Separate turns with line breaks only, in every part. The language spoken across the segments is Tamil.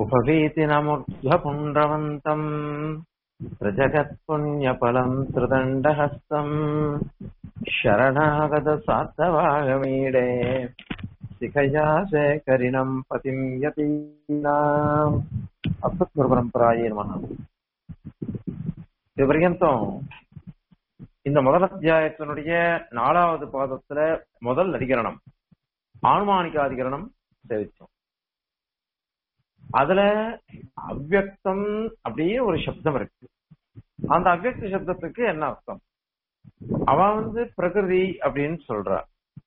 उपवीतिनमुर्ध्वपुण्ड्रवन्तम् त्रिजगत्पुण्यफलम् त्रिदण्डहस्तम् शरणागतसार्थवागमीडे शिखया शेखरिणम् पतिम् यतीनाम् அஸ்மத்குருபரம்பராயே நம இது பர்யந்தம் இந்த முதல் அத்தியாயத்தினுடைய நாலாவது பாதத்துல முதல் அதிகரணம் ஆனுமானிகாதிகரணம் சேவிச்சோம் அதுல அவ்வக்தம் அப்படியே ஒரு சப்தம் இருக்கு அந்த அவ்வக்த சப்தத்துக்கு என்ன அர்த்தம் அவ வந்து பிரகிருதி அப்படின்னு சொல்றா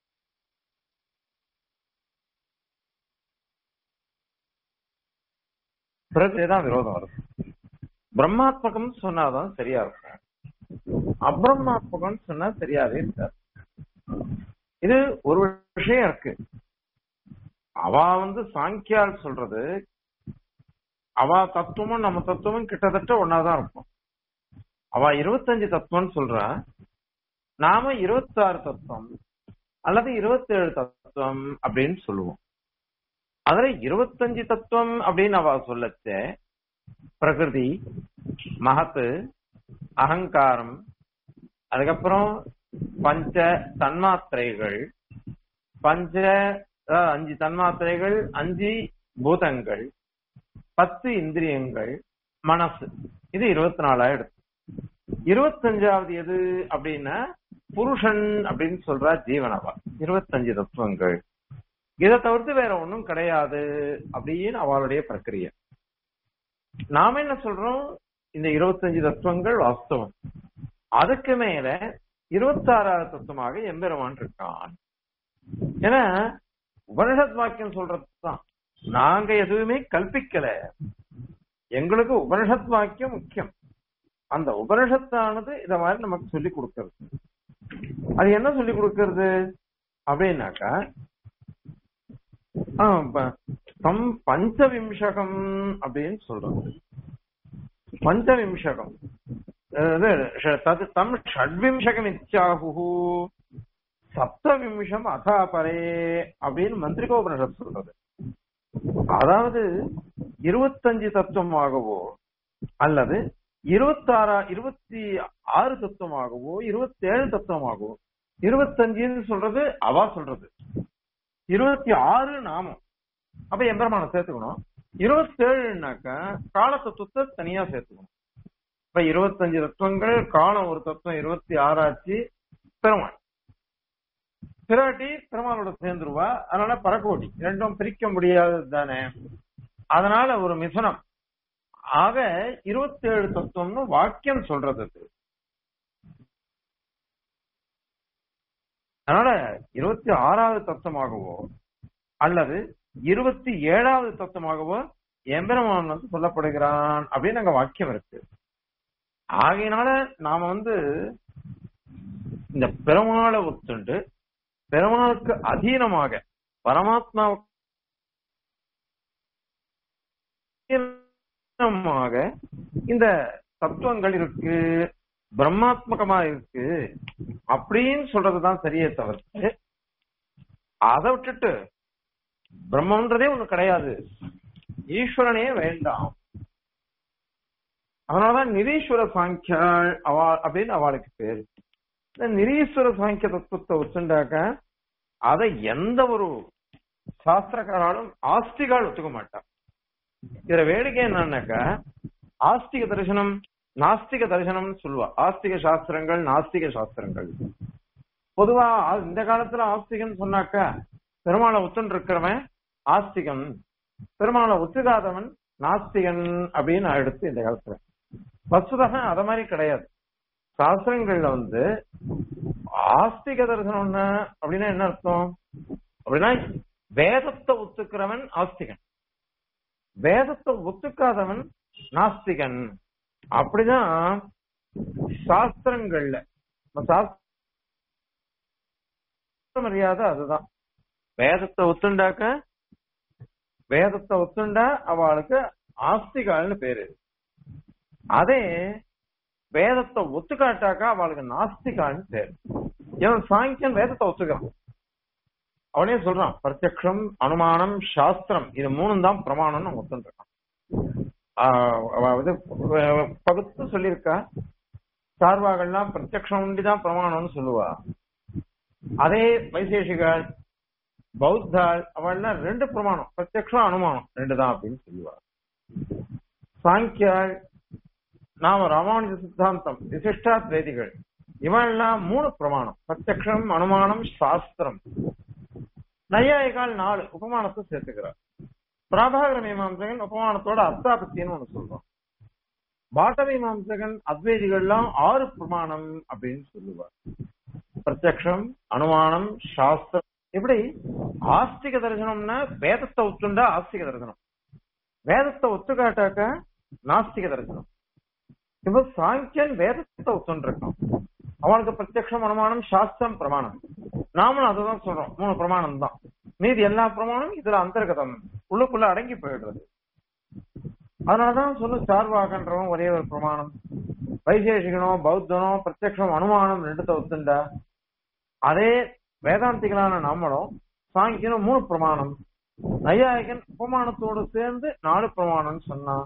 பிரகிருதி தான் விரோதம் வருது பிரம்மாத்மகம் சொன்னாதான் சரியா இருக்கும் அப்ரம்மாத்மகம் சொன்னா சரியாவே இருக்காது இது ஒரு விஷயம் இருக்கு அவ வந்து சாங்கியால் சொல்றது அவ தத்துவமும் நம்ம தத்துவமும் கிட்டத்தட்ட ஒன்னாதான் இருக்கும் அவ இருபத்தஞ்சு தத்துவம்னு சொல்றா நாம இருபத்தாறு தத்துவம் அல்லது இருபத்தேழு தத்துவம் அப்படின்னு சொல்லுவோம் அதுல இருபத்தஞ்சு தத்துவம் அப்படின்னு அவ சொல்லச்ச பிரகிருதி மகத்து அகங்காரம் அதுக்கப்புறம் பஞ்ச தன்மாத்திரைகள் பஞ்ச அதாவது அஞ்சு தன்மாத்திரைகள் அஞ்சு பூதங்கள் பத்து இந்திரியங்கள் மனசு இது இருபத்தி நாலாயிரம் இருபத்தஞ்சாவது எது அப்படின்னா புருஷன் அப்படின்னு சொல்றா ஜீவனவா இருபத்தஞ்சு தத்துவங்கள் இதை தவிர்த்து வேற ஒண்ணும் கிடையாது அப்படின்னு அவளுடைய பிரக்கிரிய நாம என்ன சொல்றோம் இந்த இருபத்தஞ்சு தத்துவங்கள் வாஸ்தவம் அதுக்கு மேல இருபத்தாறாவது தத்துவமாக எம்பெருமான் இருக்கான் ஏன்னா உபனிஷத் வாக்கியம் சொல்றதுதான் நாங்க எதுவுமே கல்பிக்கல எங்களுக்கு உபனிஷத் வாக்கியம் முக்கியம் அந்த உபனிஷத்தானது இத மாதிரி நமக்கு சொல்லி கொடுக்கறது அது என்ன சொல்லி கொடுக்கறது அப்படின்னாக்கா தம் பஞ்சவிம்சகம் அப்படின்னு சொல்றது பஞ்சவிம்சகம் தது தம் ஷட்விம்சகம் இச்சாகு சப்தவிம்சம் அதாபரே அப்படின்னு மந்திரிகோபனிஷத் சொல்றது அதாவது இருபத்தஞ்சு தத்துவமாகவோ அல்லது இருபத்தாறா இருபத்தி ஆறு தத்துவமாகவோ இருபத்தேழு தத்துவமாகவோ இருபத்தஞ்சுன்னு சொல்றது அவா சொல்றது இருபத்தி ஆறு நாமம் அப்ப எம்பெருமான சேர்த்துக்கணும் இருபத்தேழுனாக்கா கால தத்துவத்தை தனியா சேர்த்துக்கணும் இப்ப இருபத்தஞ்சு தத்துவங்கள் காலம் ஒரு தத்துவம் இருபத்தி ஆறாச்சு பெருமாள் பிராட்டி பெருமாளோட சேர்ந்துருவா அதனால பரக்கோட்டி ரெண்டும் பிரிக்க முடியாதது தானே அதனால ஒரு மிசனம் ஆக இருபத்தேழு தத்துவம்னு வாக்கியம் சொல்றது அது அதனால இருபத்தி ஆறாவது தத்துவமாகவோ அல்லது இருபத்தி ஏழாவது தத்துவமாகவோ எம்பெருமான் வந்து சொல்லப்படுகிறான் அப்படின்னு அங்க வாக்கியம் இருக்கு ஆகையினால நாம வந்து இந்த பெருமாளை ஒத்துண்டு பெருமாளுக்கு அதீனமாக பரமாத்மா இந்த தத்துவங்கள் இருக்கு பிரம்மாத்மகமா இருக்கு அப்படின்னு சொல்றதுதான் சரியே தவிர்த்து அதை விட்டுட்டு பிரம்மன்றதே ஒண்ணு கிடையாது ஈஸ்வரனே வேண்டாம் அதனாலதான் நிரீஸ்வர சாங்கியாள் அவா அப்படின்னு அவளுக்கு பேரு இந்த நிரீஸ்வர சாங்கிய தத்துவத்தை வச்சுண்டாக்க அதை எந்த ஒரு சாஸ்திரக்காராலும் ஆஸ்திகால் ஒத்துக்க மாட்டான் இதுல வேடிக்கை என்னன்னாக்கா ஆஸ்திக தரிசனம் நாஸ்திக தரிசனம் சொல்லுவா ஆஸ்திக சாஸ்திரங்கள் நாஸ்திக சாஸ்திரங்கள் பொதுவா இந்த காலத்துல ஆஸ்திகன் சொன்னாக்கா பெருமாளை ஒத்துன்னு இருக்கிறவன் ஆஸ்திகன் பெருமாளை ஒத்துக்காதவன் நாஸ்திகன் அப்படின்னு எடுத்து இந்த காலத்துல வசுதக அத மாதிரி கிடையாது சாஸ்திரங்கள்ல வந்து ஆஸ்திக தரிசனம்னா அப்படின்னா என்ன அர்த்தம் அப்படின்னா வேதத்தை ஒத்துக்கிறவன் ஆஸ்திகன் வேதத்தை ஒத்துக்காதவன் நாஸ்திகன் அப்படிதான் சாஸ்திரங்கள்ல மரியாதை அதுதான் வேதத்தை ஒத்துண்டாக்க வேதத்தை ஒத்துண்டா அவளுக்கு ஆஸ்திகால்னு பேரு அதே வேதத்தை ஒத்துக்காட்டாக்கா அவளுக்கு நாஸ்திகான்னு பேரு இவன் சாங்கியன் வேதத்தை ஒத்துக்கிறான் அவனே சொல்றான் பிரத்யக்ஷம் அனுமானம் சாஸ்திரம் இது மூணும் தான் பிரமாணம்னு ஒத்துருக்கான் ஆஹ் அதாவது அஹ் பகுத்து சொல்லியிருக்கா சார்வாகள்லாம் பிரத்யக்ஷம் உண்டிதான் பிரமாணம்னு சொல்லுவா அதே வைசேஷிகள் பௌத்தாள் அவள்லாம் ரெண்டு பிரமாணம் பிரத்யக்ஷம் அனுமானம் ரெண்டு தான் அப்படின்னு சொல்லுவா சாங்கியாள் நாம ராமானுஜ சித்தாந்தம் விசிஷ்டா திரேதிகள் இவெல்லாம் மூணு பிரமாணம் பிரத்யக்ஷம் அனுமானம் சாஸ்திரம் நையாயிகால் நாலு உபமானத்தை சேர்த்துக்கிறார் பிராபாகர மீமாம்சகன் உபமானத்தோட அர்த்தாபத்தின்னு ஒண்ணு சொல்றோம் பாட்ட மீமாம்சகன் அத்வைதிகள்லாம் ஆறு பிரமாணம் அப்படின்னு சொல்லுவார் பிரத்யக்ஷம் அனுமானம் சாஸ்திரம் இப்படி ஆஸ்திக தரிசனம்னா வேதத்தை ஒத்துண்டா ஆஸ்திக தரிசனம் வேதத்தை ஒத்துக்காட்டாக்க நாஸ்திக தரிசனம் இப்ப சாங்கியன் வேதத்தை ஒத்துண்டிருக்கான் அவனுக்கு பிரத்யக்ஷம் அனுமானம் சாஸ்திரம் பிரமாணம் நாமளும் அதுதான் சொல்றோம் மூணு பிரமாணம் தான் மீதி எல்லா பிரமாணம் இதுல அந்தர்கதம் உள்ளுக்குள்ள அடங்கி போயிடுறது அதனாலதான் சொல்லு சார்வாகன்றவன் ஒரே ஒரு பிரமாணம் வைசேஷிகனோ பௌத்தனோ பிரத்யக்ஷம் அனுமானம் ரெண்டுத்த ஒத்துண்டா அதே வேதாந்திகளான நம்மளும் சாங்கியனும் மூணு பிரமாணம் நையாயகன் உபமானத்தோடு சேர்ந்து நாலு பிரமாணம்னு சொன்னான்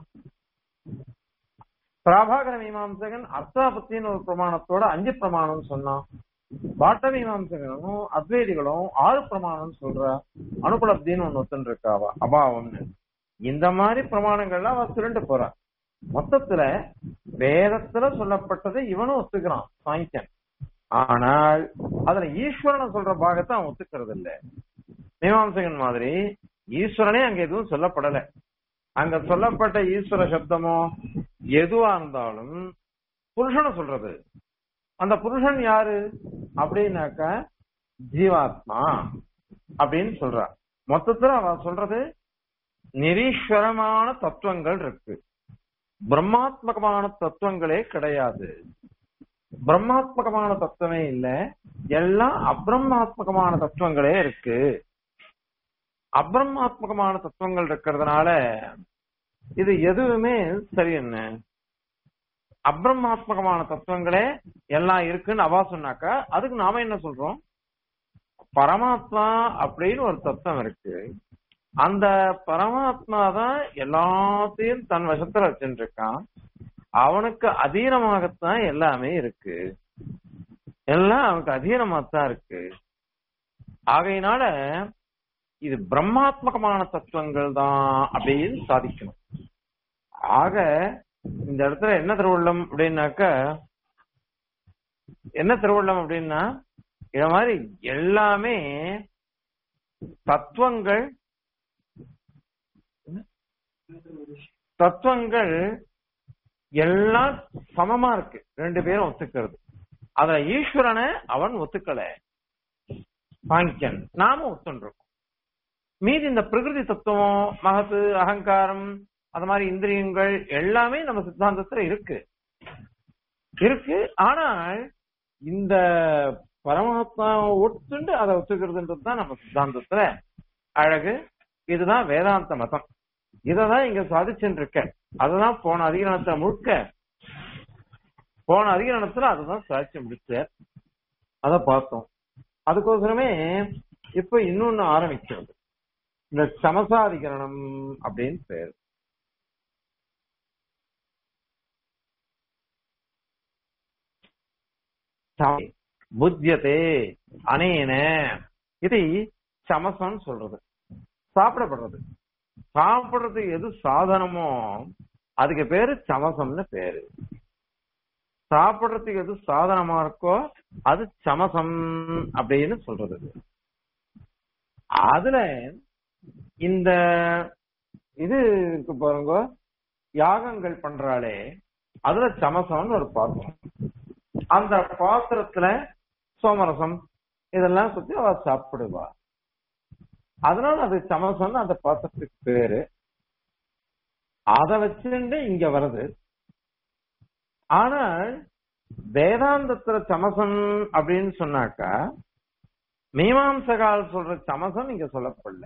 பிராபாகர மீமாம்சகன் அர்த்தாபத்தின்னு ஒரு பிரமாணத்தோட அஞ்சு பிரமாணம் சொன்னான் பாட்ட மீமாம்சகனும் அத்வைதிகளும் ஆறு பிரமாணம் சொல்றா அனுபலப்தின்னு ஒண்ணு ஒத்துன்னு இருக்காவா அபாவம்னு இந்த மாதிரி பிரமாணங்கள்லாம் அவ சுருண்டு போறா மொத்தத்துல வேதத்துல சொல்லப்பட்டதை இவனும் ஒத்துக்கிறான் சாங்கியன் ஆனால் அதுல ஈஸ்வரனை சொல்ற பாகத்தை அவன் ஒத்துக்கிறது இல்ல மீமாம்சகன் மாதிரி ஈஸ்வரனே அங்க எதுவும் சொல்லப்படல அங்க சொல்லப்பட்ட ஈஸ்வர சப்தமோ எதுவா இருந்தாலும் புருஷனை சொல்றது அந்த புருஷன் யாரு அப்படின்னாக்க ஜீவாத்மா அப்படின்னு சொல்றா மொத்தத்துல அவ சொல்றது நிரீஸ்வரமான தத்துவங்கள் இருக்கு பிரம்மாத்மகமான தத்துவங்களே கிடையாது பிரம்மாத்மகமான தத்துவமே இல்ல எல்லாம் அப்ரம்மாத்மகமான தத்துவங்களே இருக்கு அப்ரம்மாத்மகமான தத்துவங்கள் இருக்கிறதுனால இது எதுவுமே சரி என்ன அப்ரம்மாத்மகமான தத்துவங்களே எல்லாம் இருக்குன்னு அவா சொன்னாக்கா அதுக்கு நாம என்ன சொல்றோம் பரமாத்மா அப்படின்னு ஒரு தத்துவம் இருக்கு அந்த பரமாத்மா தான் எல்லாத்தையும் தன் வசத்துல வச்சுட்டு இருக்கான் அவனுக்கு அதீனமாகத்தான் எல்லாமே இருக்கு எல்லாம் அவனுக்கு அதீனமாத்தான் இருக்கு ஆகையினால இது பிரம்மாத்மகமான தத்துவங்கள் தான் அப்படின்னு சாதிக்கணும் ஆக இந்த இடத்துல என்ன திருவள்ளம் அப்படின்னாக்க என்ன திருவள்ளம் அப்படின்னா இத மாதிரி எல்லாமே தத்துவங்கள் தத்துவங்கள் எல்லாம் சமமா இருக்கு ரெண்டு பேரும் ஒத்துக்கிறது அத ஈஸ்வரனை அவன் ஒத்துக்கல சாங்கியன் நாம ஒத்துன்றோம் மீதி இந்த பிரகிருதி தத்துவம் மகத்து அகங்காரம் அது மாதிரி இந்திரியங்கள் எல்லாமே நம்ம சித்தாந்தத்துல இருக்கு இருக்கு ஆனால் இந்த பரமாத்மா ஒத்துண்டு அதை ஒத்துக்கிறதுன்றது தான் நம்ம சித்தாந்தத்துல அழகு இதுதான் வேதாந்த மதம் இததான் இங்க சாதிச்சுட்டு இருக்க அதுதான் போன அதிகரணத்துல முழுக்க போன அதிகரணத்துல அதுதான் சாதிச்சு முடிச்ச அத பார்த்தோம் அதுக்கோசரமே இப்ப இன்னொன்னு ஆரம்பிக்கிறது இந்த சமசாதிகரணம் அப்படின்னு பேரு புத்தியதே அனேன இது சமசம் சொல்றது சாப்பிடப்படுறது சாப்பிடுறது எது சாதனமோ அதுக்கு பேரு சமசம்னு பேரு சாப்பிடுறதுக்கு எது சாதனமா இருக்கோ அது சமசம் அப்படின்னு சொல்றது அதுல இந்த இது இருக்கு பாருங்க யாகங்கள் பண்றாளே அதுல சமசம்னு ஒரு பாத்திரம் அந்த பாத்திரத்துல சோமரசம் இதெல்லாம் சுத்தி அவ சாப்பிடுவா அதனால அது சமசம்னு அந்த பாத்திரத்துக்கு பேரு அத வச்சுட்டு இங்க வருது ஆனால் வேதாந்தத்துல சமசம் அப்படின்னு சொன்னாக்கா மீமாம்சகால் சொல்ற சமசம் இங்க சொல்லப்படல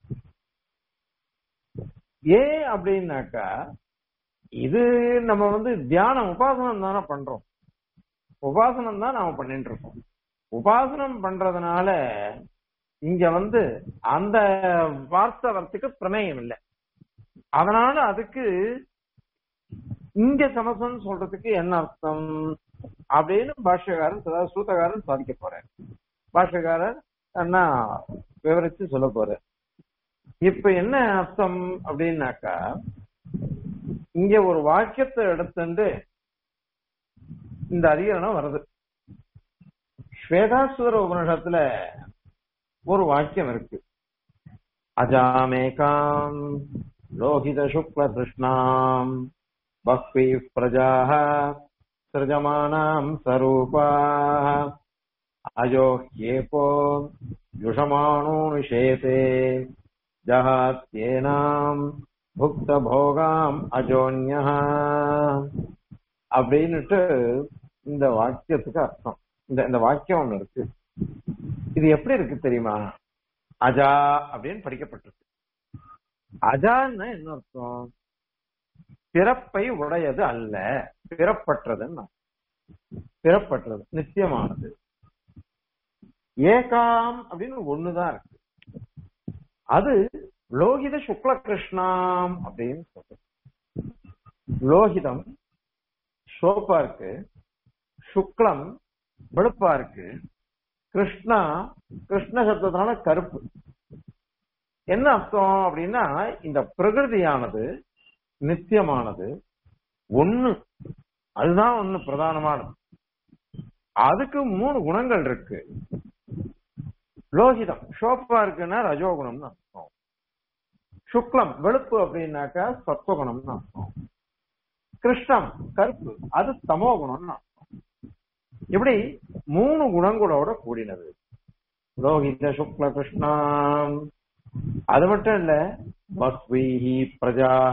ஏன் அப்படின்னாக்கா இது நம்ம வந்து தியானம் உபாசனம் தானே பண்றோம் உபாசனம் தான் நாம பண்ணிட்டு இருக்கோம் உபாசனம் பண்றதுனால இங்க வந்து அந்த வார்த்தை வரத்துக்கு பிரமேயம் இல்லை அதனால அதுக்கு இங்க சமசம் சொல்றதுக்கு என்ன அர்த்தம் அப்படின்னு பாஷ்யக்காரன் அதாவது சூத்தகாரன் சாதிக்க போறார் பாஷ்யக்காரர் என்ன விவரிச்சு சொல்ல போறார் இப்ப என்ன அர்த்தம் அப்படின்னாக்கா இங்க ஒரு வாக்கியத்தை எடுத்துட்டு இந்த அதிகரணம் வருது ஸ்வேதாசுவர உபனிஷத்துல ஒரு வாக்கியம் இருக்கு அஜாமேகாம் லோகித சுக்ல கிருஷ்ணாம் பக்வி பிரஜாः சிருஜமானாம் சரூபாः அஜோ ஹ்யேபோ யுஷமானோ நிஷேதே ஜஹாத்யேனாம் புக்த போகாம் அஜோன்யா அப்படின்னுட்டு இந்த வாக்கியத்துக்கு அர்த்தம் இந்த இந்த வாக்கியம் ஒண்ணு இருக்கு இது எப்படி இருக்கு தெரியுமா அஜா அப்படின்னு படிக்கப்பட்டிருக்கு அஜான்னா என்ன அர்த்தம் பிறப்பை உடையது அல்ல பிறப்பற்றதுன்னு பிறப்பற்றது நித்தியமானது ஏகாம் அப்படின்னு ஒண்ணுதான் இருக்கு அது லோகித சுக்ல கிருஷ்ணாம் அப்படின்னு சொல்றது லோகிதம் சோப்பா இருக்கு சுக்லம் வெளுப்பா இருக்கு கிருஷ்ணா கிருஷ்ண சப்தத்தினால கருப்பு என்ன அர்த்தம் அப்படின்னா இந்த பிரகிருதியானது நித்தியமானது ஒண்ணு அதுதான் ஒண்ணு பிரதானமானது அதுக்கு மூணு குணங்கள் இருக்கு லோகிதம் ஷோப்பா இருக்குன்னா ரஜோகுணம்னு அர்த்தம் சுக்லம் வெளுப்பு அப்படின்னாக்கா சத்வகுணம்னு அர்த்தம் கிருஷ்ணம் கருப்பு அது தமோ குணம்னு அர்த்தம் இப்படி மூணு குணங்களோட கூடினது லோகித சுக்ல கிருஷ்ணாம் அது மட்டும் இல்ல பக்வீஹி பிரஜாக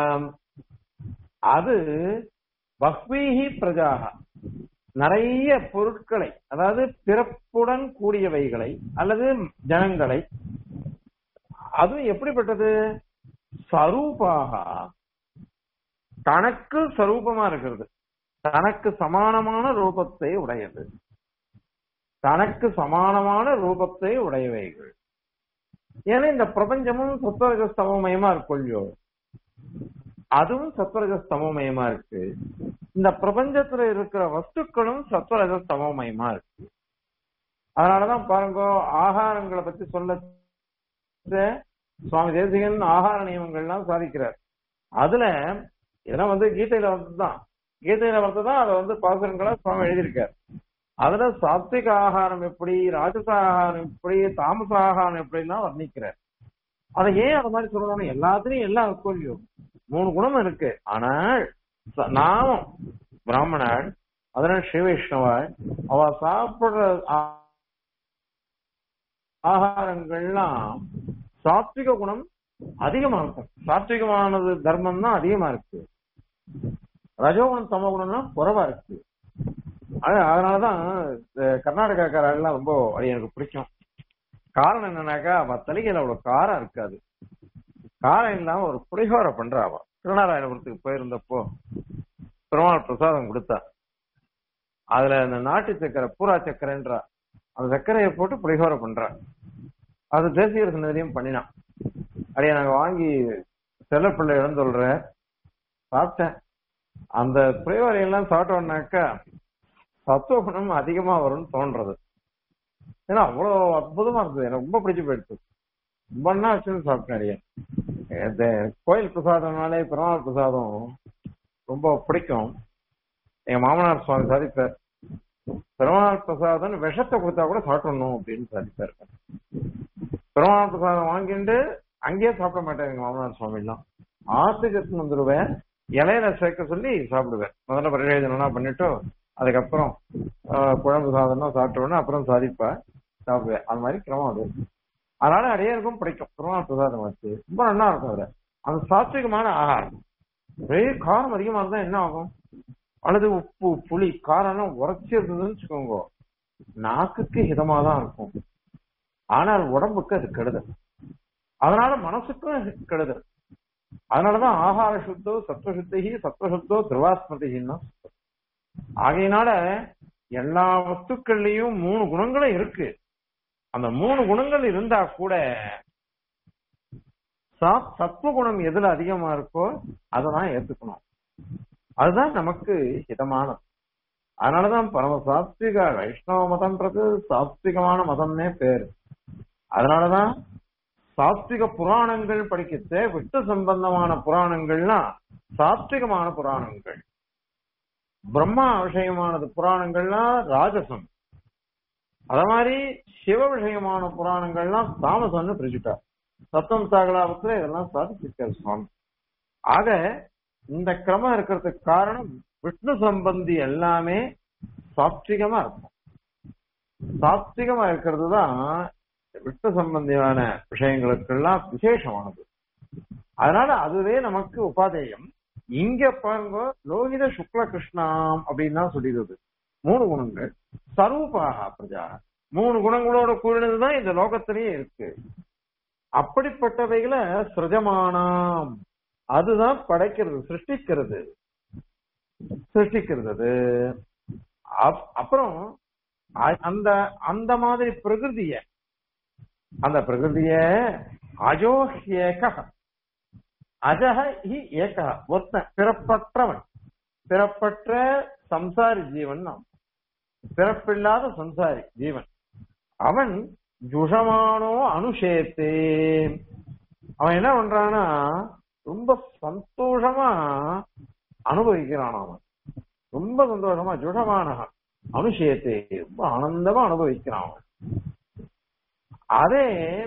அது பக்வீஹி பிரஜாக நிறைய பொருட்களை அதாவது பிறப்புடன் கூடியவைகளை அல்லது ஜனங்களை அதுவும் எப்படிப்பட்டது சரூபாக தனக்கு சரூபமா இருக்கிறது தனக்கு சமானமான ரூபத்தை உடையது தனக்கு சமானமான ரூபத்தை உடையவைகள் ஏன்னா இந்த பிரபஞ்சமும் சத்வரஜ ஸ்தமமயமா இருக்கொள்ளியோ அதுவும் சத்வரஜ ஸ்தமமயமா இருக்கு இந்த பிரபஞ்சத்துல இருக்கிற வஸ்துக்களும் சத்வரஜ ஸ்தமமயமா இருக்கு அதனாலதான் பாருங்க ஆகாரங்களை பத்தி சொல்ல சுவாமி தேசிகன் ஆகார நியமங்கள்லாம் சாதிக்கிறார் அதுல இதெல்லாம் வந்து கீதையில வந்துதான் கீதையில வந்துதான் அதை வந்து பாசுரங்களா சுவாமி எழுதியிருக்காரு அதுல சாத்விக ஆகாரம் எப்படி ராஜச ஆகாரம் எப்படி தாமச ஆகாரம் எப்படிலாம் வர்ணிக்கிறார் அதை ஏன் அது மாதிரி சொல்லணும் எல்லாத்துலயும் எல்லாம் இருக்கும் இல்லையோ மூணு குணம் இருக்கு ஆனால் நாமும் பிராமணர் அதனால ஸ்ரீ வைஷ்ணவர் அவ சாப்பிடுற ஆகாரங்கள்லாம் சாத்விக குணம் அதிகமா இருக்கும் சாத்விகமானது தர்மம் தான் அதிகமா இருக்கு ரஜோகுணம் தமோ குணம்லாம் குறைவா இருக்கு அதனாலதான் கர்நாடகாக்காரெல்லாம் ரொம்ப அது எனக்கு பிடிக்கும் காரணம் என்னன்னாக்கா அவ தலைகையில அவ்வளவு காரம் இருக்காது காரம் இல்லாம ஒரு புளிகோரை பண்றா அவ திருநாராயணபுரத்துக்கு போயிருந்தப்போ பெருமாள் பிரசாதம் கொடுத்தா அதுல இந்த நாட்டு சக்கரை பூரா சக்கரைன்றா அந்த சர்க்கரையை போட்டு புளிகோரை பண்றா அது தேசிய சன்னதிலையும் பண்ணினான் அடைய நாங்க வாங்கி செல்லப்பிள்ளை இடம் சொல்றேன் சாப்பிட்டேன் அந்த புளியோரையெல்லாம் சாப்பிட்டோம்னாக்கா சத்துவ குணம் அதிகமா வரும்னு தோன்றது ஏன்னா அவ்வளவு அற்புதமா இருந்தது எனக்கு ரொம்ப பிடிச்சு போயிடுச்சு ரொம்ப நாள் வச்சு சாப்பிட்டேன் இந்த கோயில் பிரசாதம்னாலே பெருமாள் பிரசாதம் ரொம்ப பிடிக்கும் எங்க மாமனார் சுவாமி சாதிப்பார் பெருமாள் பிரசாதம் விஷத்தை கொடுத்தா கூட சாப்பிடணும் அப்படின்னு சாதிப்பார் பெருமாள் பிரசாதம் வாங்கிட்டு அங்கேயே சாப்பிட மாட்டேன் எங்க மாமனார் சுவாமி எல்லாம் ஆத்துக்கு எடுத்துன்னு வந்துடுவேன் இலையில சேர்க்க சொல்லி சாப்பிடுவேன் முதல்ல பரிசோதனை பண்ணிட்டு அதுக்கப்புறம் குழம்பு சாதம்னா சாப்பிட்டோன்னா அப்புறம் சாதிப்பா சாப்பிடுவேன் அது மாதிரி கிரமம் அது அதனால அடையருக்கும் பிடிக்கும் பெருமாள் பிரசாதம் வச்சு ரொம்ப நல்லா இருக்கும் அதுல அந்த சாத்விகமான ஆகாரம் ஒரே காரம் அதிகமா இருந்தா என்ன ஆகும் அல்லது உப்பு புளி காரம் உரைச்சி இருந்ததுன்னு வச்சுக்கோங்க நாக்குக்கு ஹிதமா தான் இருக்கும் ஆனால் உடம்புக்கு அது கெடுதல் அதனால மனசுக்கும் கெடுதல் அதனாலதான் ஆகார சுத்தோ சத்வசுத்தி சத்வசுத்தோ திருவாஸ்மதின்னா ஆகையினால எல்லா வஸ்துக்கள்லயும் மூணு குணங்களும் இருக்கு அந்த மூணு குணங்கள் இருந்தா கூட சத்வ குணம் எதுல அதிகமா இருக்கோ அததான் ஏத்துக்கணும் அதுதான் நமக்கு ஹிதமானது அதனாலதான் பரம சாத்விக வைஷ்ணவ மதம்ன்றது சாத்விகமான மதம்னே பேரு அதனாலதான் சாத்விக புராணங்கள் படிக்கச்ச விட்டு சம்பந்தமான புராணங்கள்லாம் சாத்விகமான புராணங்கள் பிரம்மா விஷயமானது புராணங்கள்லாம் ராஜசம் அத மாதிரி சிவ விஷயமான புராணங்கள்லாம் தாமசம்னு பிரிச்சுட்டார் சத்தம் சாகலாபத்துல இதெல்லாம் சாதிச்சிருக்காரு சுவாமி ஆக இந்த கிரமம் இருக்கிறதுக்கு காரணம் விஷ்ணு சம்பந்தி எல்லாமே சாத்விகமா இருக்கும் சாத்விகமா இருக்கிறது தான் விஷ்ணு சம்பந்தியான விஷயங்களுக்கெல்லாம் விசேஷமானது அதனால அதுவே நமக்கு உபாதேயம் இங்க பாருங்க லோகித சுக்ல கிருஷ்ணாம் அப்படின்னு தான் சொல்லிடுது மூணு குணங்கள் சரூபாக பிரஜா மூணு குணங்களோட கூடினதுதான் இந்த லோகத்திலேயே இருக்கு அப்படிப்பட்டவைகளை சிரஜமானாம் அதுதான் படைக்கிறது சிருஷ்டிக்கிறது சிருஷ்டிக்கிறது அது அப்- அப்புறம் அ- அந்த அந்த மாதிரி பிரகிருதிய அந்த பிரகிருதிய அஜோஹ்யேக அஜக ஹி ஏக ஒருத்தன் பிறப்பற்றவன் பிறப்பற்ற சம்சாரி ஜீவன் நாம் பிறப்பில்லாத சம்சாரி ஜீவன் அவன் ஜுஷமானோ அனுஷேத்தே அவன் என்ன பண்றான்னா ரொம்ப சந்தோஷமா அனுபவிக்கிறான் அவன் ரொம்ப சந்தோஷமா ஜுஷமான அனுஷேத்தே ரொம்ப ஆனந்தமா அனுபவிக்கிறான் அவன் அதே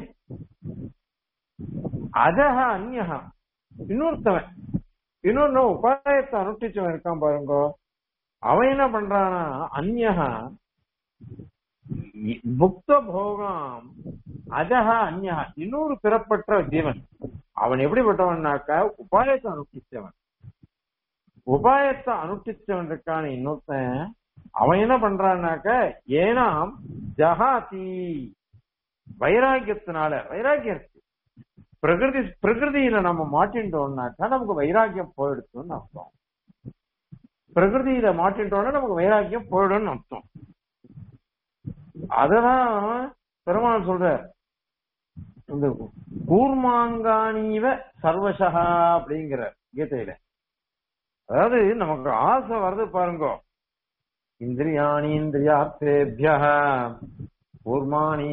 அஜக அந்யகா இன்னொருத்தவன் இன்னொன்னு உபாயத்தை அனுஷ்டிச்சவன் இருக்கான் பாருங்க அவன் என்ன பண்றானா அந்யகா புக்த போகம் அஜகா அந்யகா இன்னொரு பிறப்பற்ற ஜீவன் அவன் எப்படிப்பட்டவன்னாக்கா உபாயத்தை அனுஷ்டிச்சவன் உபாயத்தை அனுஷ்டிச்சவன் இருக்கான இன்னொருத்தன் அவன் என்ன பண்றான்னாக்க ஏனாம் ஜகாதி வைராக்கியத்தினால வைராக்கியம் இருக்கு பிரகிருதி பிரகிருதியில நம்ம மாட்டின்றோம்னாக்கா நமக்கு வைராக்கியம் போயிடுச்சுன்னு அர்த்தம் பிரகிருதியில மாட்டின்றோம்னா நமக்கு வைராக்கியம் போயிடும்னு அர்த்தம் அததான் பெருமாள் சொல்ற இந்த கூர்மாங்கானீவ சர்வசா அப்படிங்கிற கீதையில அதாவது நமக்கு ஆசை வருது பாருங்க இந்திரியாணி இந்திரியார்த்தேபிய கூர்மாணி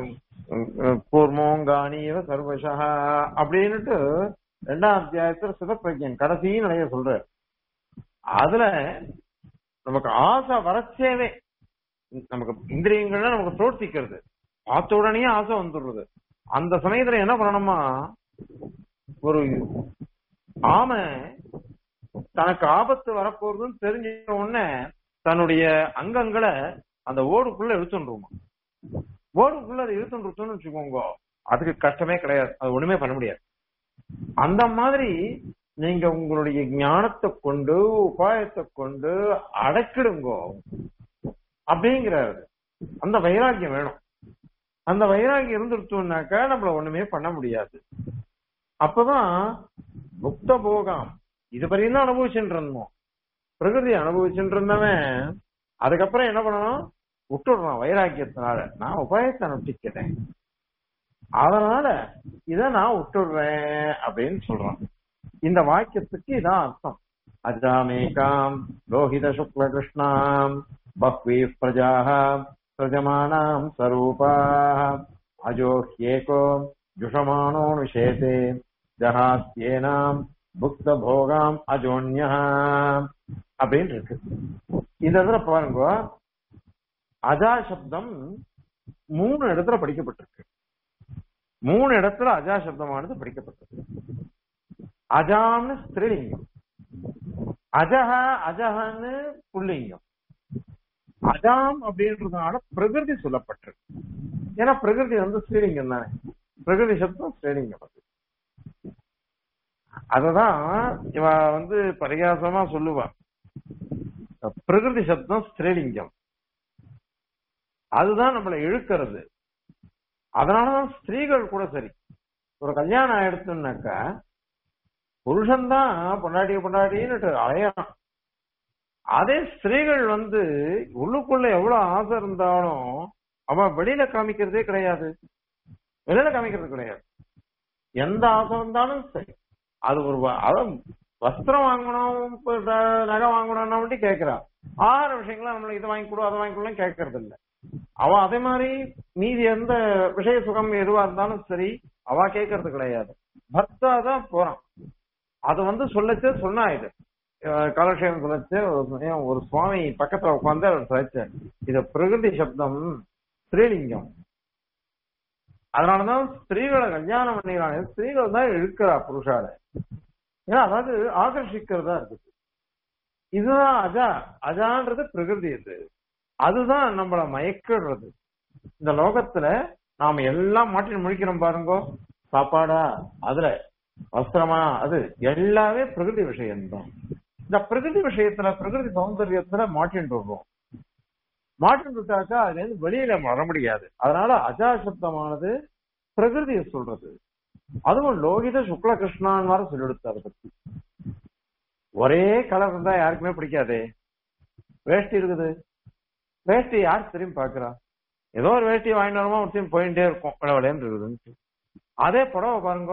கூர்மோங்கானீவ சர்வசா அப்படின்னுட்டு ரெண்டாம் அத்தியாயத்துல சிவப்பிரஜன் கடைசி நிலைய சொல்ற அதுல நமக்கு ஆசை வரச்சேவே நமக்கு இந்திரியங்கள்ல நமக்கு தோற்பிக்கிறது பார்த்த உடனே ஆசை வந்துடுறது அந்த சமயத்துல என்ன பண்ணணுமா ஒரு ஆமை தனக்கு ஆபத்து வரப்போறதுன்னு தெரிஞ்ச உடனே தன்னுடைய அங்கங்களை அந்த ஓடுக்குள்ள இழுத்துருமா ஓடுக்குள்ள அதை இழுத்துன்னு வச்சுக்கோங்க அதுக்கு கஷ்டமே கிடையாது அது ஒண்ணுமே பண்ண முடியாது அந்த மாதிரி நீங்க உங்களுடைய ஞானத்தை கொண்டு உபாயத்தை கொண்டு அடக்கிடுங்கோ அப்படிங்கிறாரு அந்த வைராக்கியம் வேணும் அந்த வைராக்கியம் இருந்துருச்சோம்னாக்கா நம்மள ஒண்ணுமே பண்ண முடியாது அப்பதான் முக்த போகம் இது வரையும் தான் அனுபவிச்சுட்டு இருந்தோம் பிரகிருதி அனுபவிச்சுட்டு இருந்தவன் அதுக்கப்புறம் என்ன பண்ணணும் விட்டுடுறான் வைராக்கியத்தினால நான் உபாயத்தை அனுஷ்டிக்கிறேன் அதனால இத நான் விட்டுடுறேன் அப்படின்னு சொல்றான் இந்த வாக்கியத்துக்கு இதான் அர்த்தம் அஜாமேகாம் லோகித சுக்ல கிருஷ்ணாம் பக்வி பிரஜாக பிரஜமானாம் சரூபா அஜோஹ்யேகோ ஜுஷமானோ நிஷேதே ஜஹாஸ்யேனாம் புக்த போகாம் அஜோன்யா அப்படின்னு இருக்கு இந்த இடத்துல பாருங்க அஜா சப்தம் மூணு இடத்துல படிக்கப்பட்டிருக்கு மூணு இடத்துல அஜா சப்தமானது படிக்கப்பட்டிருக்கு அஜான்னு ஸ்திரீலிங்கம் அஜஹ அஜஹன்னு புல்லிங்கம் அஜாம் அப்படின்றதுனால பிரகிருதி சொல்லப்பட்டிருக்கு ஏன்னா பிரகிருதி வந்து ஸ்ரீலிங்கம் தானே பிரகிருதி சப்தம் ஸ்ரீலிங்கம் அது அததான் இவ வந்து பரிகாசமா சொல்லுவா பிரகிருதி சப்தம் ஸ்திரீலிங்கம் அதுதான் நம்மளை இழுக்கிறது அதனாலதான் ஸ்திரீகள் கூட சரி ஒரு கல்யாணம் ஆயிடுச்சுன்னாக்கா புருஷன்தான் பொண்டாட்டி பொண்டாட்டின்னு அலையறான் அதே ஸ்திரீகள் வந்து உள்ளுக்குள்ள எவ்வளவு ஆசை இருந்தாலும் அவன் வெளியில காமிக்கிறதே கிடையாது வெளியில காமிக்கிறது கிடையாது எந்த ஆசை இருந்தாலும் சரி அது ஒரு வ- அதான் வஸ்திரம் வாங்கணும் இப்ப த- நகை வாங்கணும்னா மட்டும் கேட்கிறா ஆறு விஷயங்களும் நம்மளுக்கு இதை வாங்கி கொடு அதை வாங்கி கொடுன்னு கேட்கறது இல்ல அவ அதே மாதிரி மீதி எந்த விஷய சுகம் எதுவா இருந்தாலும் சரி அவ கேட்கறது கிடையாது பர்த்தா தான் போறான் அது வந்து சொல்லச்சே சொன்னா இது அஹ் காலக்ஷேபம் சொல்லச்சு ஒரு சமயம் ஒரு சுவாமி பக்கத்துல உட்கார்ந்து அவர் சொல்லிச்சார் இது பிரகிருதி சப்தம் ஸ்ரீலிங்கம் அதனாலதான் ஸ்திரீகளை கல்யாணம் பண்ணிக்கிறாங்க ஸ்திரீகள் தான் இழுக்கிறா புருஷால ஏன்னா அதாவது ஆகர்ஷிக்கிறதா இருக்குது இதுதான் அஜா அஜான்றது பிரகிருதி இது அதுதான் நம்மள மயக்கிடுறது இந்த லோகத்துல நாம எல்லாம் மாற்றி முடிக்கிறோம் பாருங்க சாப்பாடா அதுல வஸ்திரமா அது எல்லாமே பிரகிருதி விஷயம்தான் இந்த பிரகிருதி விஷயத்துல பிரகிருதி சௌந்தரியத்துல மாட்டின்னு வருவோம் மாட்டின்னு விட்டாக்கா அதுல இருந்து வெளியில வர முடியாது அதனால அஜாசப்தமானது பிரகிருதியை சொல்றது அதுவும் லோகித சுக்ல கிருஷ்ணான் வர சொல்லிடுத்து அதை பத்தி ஒரே கலர் இருந்தா யாருக்குமே பிடிக்காதே வேஷ்டி இருக்குது வேஷ்டி யார் திரும்பி பாக்குறா ஏதோ ஒரு வேஷ்டி வாங்கிட்டு வரமா ஒரு திரும்பி போயிட்டே இருக்கும் விளவலேன்னு இருக்குதுன்னு அதே புடவை பாருங்க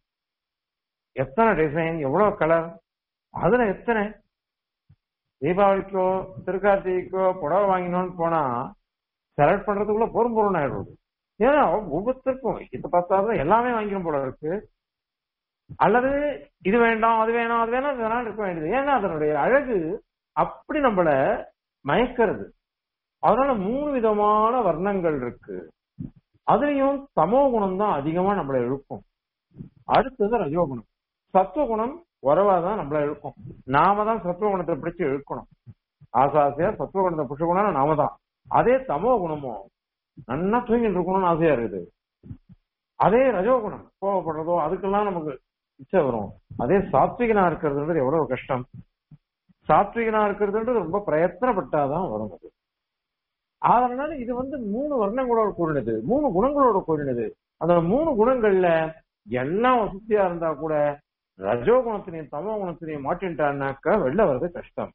எத்தனை டிசைன் எவ்வளவு கலர் அதுல எத்தனை தீபாவளிக்கோ திருக்கார்த்திகைக்கோ புடவை வாங்கினோம்னு போனா செலக்ட் பண்றதுக்குள்ள பொறும் பொருள் ஆயிடுறது ஏன்னா ஒவ்வொருத்தருக்கும் இது பார்த்தாலும் எல்லாமே வாங்கிடும் போல இருக்கு அல்லது இது வேண்டாம் அது வேணாம் அது வேணாம் இதெல்லாம் இருக்க வேண்டியது ஏன்னா அதனுடைய அழகு அப்படி நம்மள மயக்கிறது அதனால மூணு விதமான வர்ணங்கள் இருக்கு அதுலயும் தமோ குணம் தான் அதிகமா நம்மளை இழுக்கும் அடுத்தது ரஜோகுணம் சத்துவகுணம் உறவாதான் நம்மள இழுக்கும் நாம தான் சத்துவகுணத்தை பிடிச்சு இழுக்கணும் ஆசாசியா சத்துவகுணத்தை புஷகுணம் நாம தான் அதே தமோ குணமோ நல்லா தூங்கிட்டு இருக்கணும்னு ஆசையா இருக்குது அதே ரஜோகுணம் கோவப்படுறதோ அதுக்கெல்லாம் நமக்கு இச்சை வரும் அதே சாத்விகனா இருக்கிறதுன்றது எவ்வளவு கஷ்டம் சாத்விகனா இருக்கிறதுன்றது ரொம்ப பிரயத்தனப்பட்டாதான் வரும் அது அதனால இது வந்து மூணு வர்ணங்களோட கூடினது மூணு குணங்களோட கூடினது அந்த மூணு குணங்கள்ல எல்லாம் வசதியா இருந்தா கூட ரஜோ குணத்தினையும் தமோ குணத்தினையும் மாட்டின்ட்டான்னாக்கா வெளில வர்றது கஷ்டம்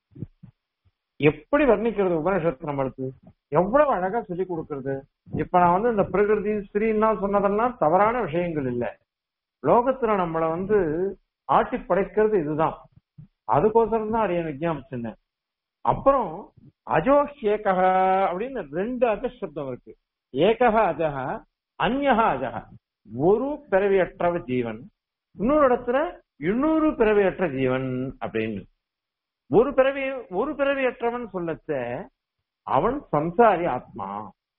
எப்படி வர்ணிக்கிறது உபனிஷத்து நம்மளுக்கு எவ்வளவு அழகா சொல்லி கொடுக்கறது இப்ப நான் வந்து இந்த பிரகிருதி ஸ்ரீன்னா சொன்னதெல்லாம் தவறான விஷயங்கள் இல்ல லோகத்துல நம்மள வந்து ஆட்டி படைக்கிறது இதுதான் அதுக்கோசரம் தான் அடைய விஜயாபிச்சேன் அப்புறம் அஜோஷ் ஏகஹ அப்படின்னு ரெண்டு அஜசப்தம் இருக்கு ஏகஹ அஜஹ அந்யஹ அஜஹ ஒரு பிறவியற்ற ஜீவன் இன்னொரு இடத்துல இன்னொரு பிறவியற்ற ஜீவன் அப்படின்னு ஒரு பிறவி ஒரு பிறவியற்றவன் சொல்லச்ச அவன் சம்சாரி ஆத்மா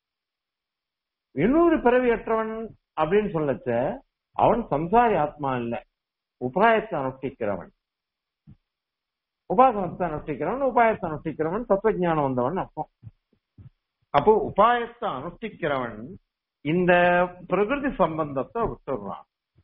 இன்னொரு பிறவியற்றவன் அப்படின்னு சொல்லச்ச அவன் சம்சாரி ஆத்மா இல்ல உபாயத்தை அனுஷ்டிக்கிறவன் உபாசனத்தை அனுஷ்டிக்கிறவன் உபாயத்தை அனுஷ்டிக்கிறவன் தத்துவஜானம் வந்தவன் அர்த்தம் அப்போ உபாயத்தை அனுஷ்டிக்கிறவன் இந்த பிரகிருதி சம்பந்தத்தை விட்டுடுறான்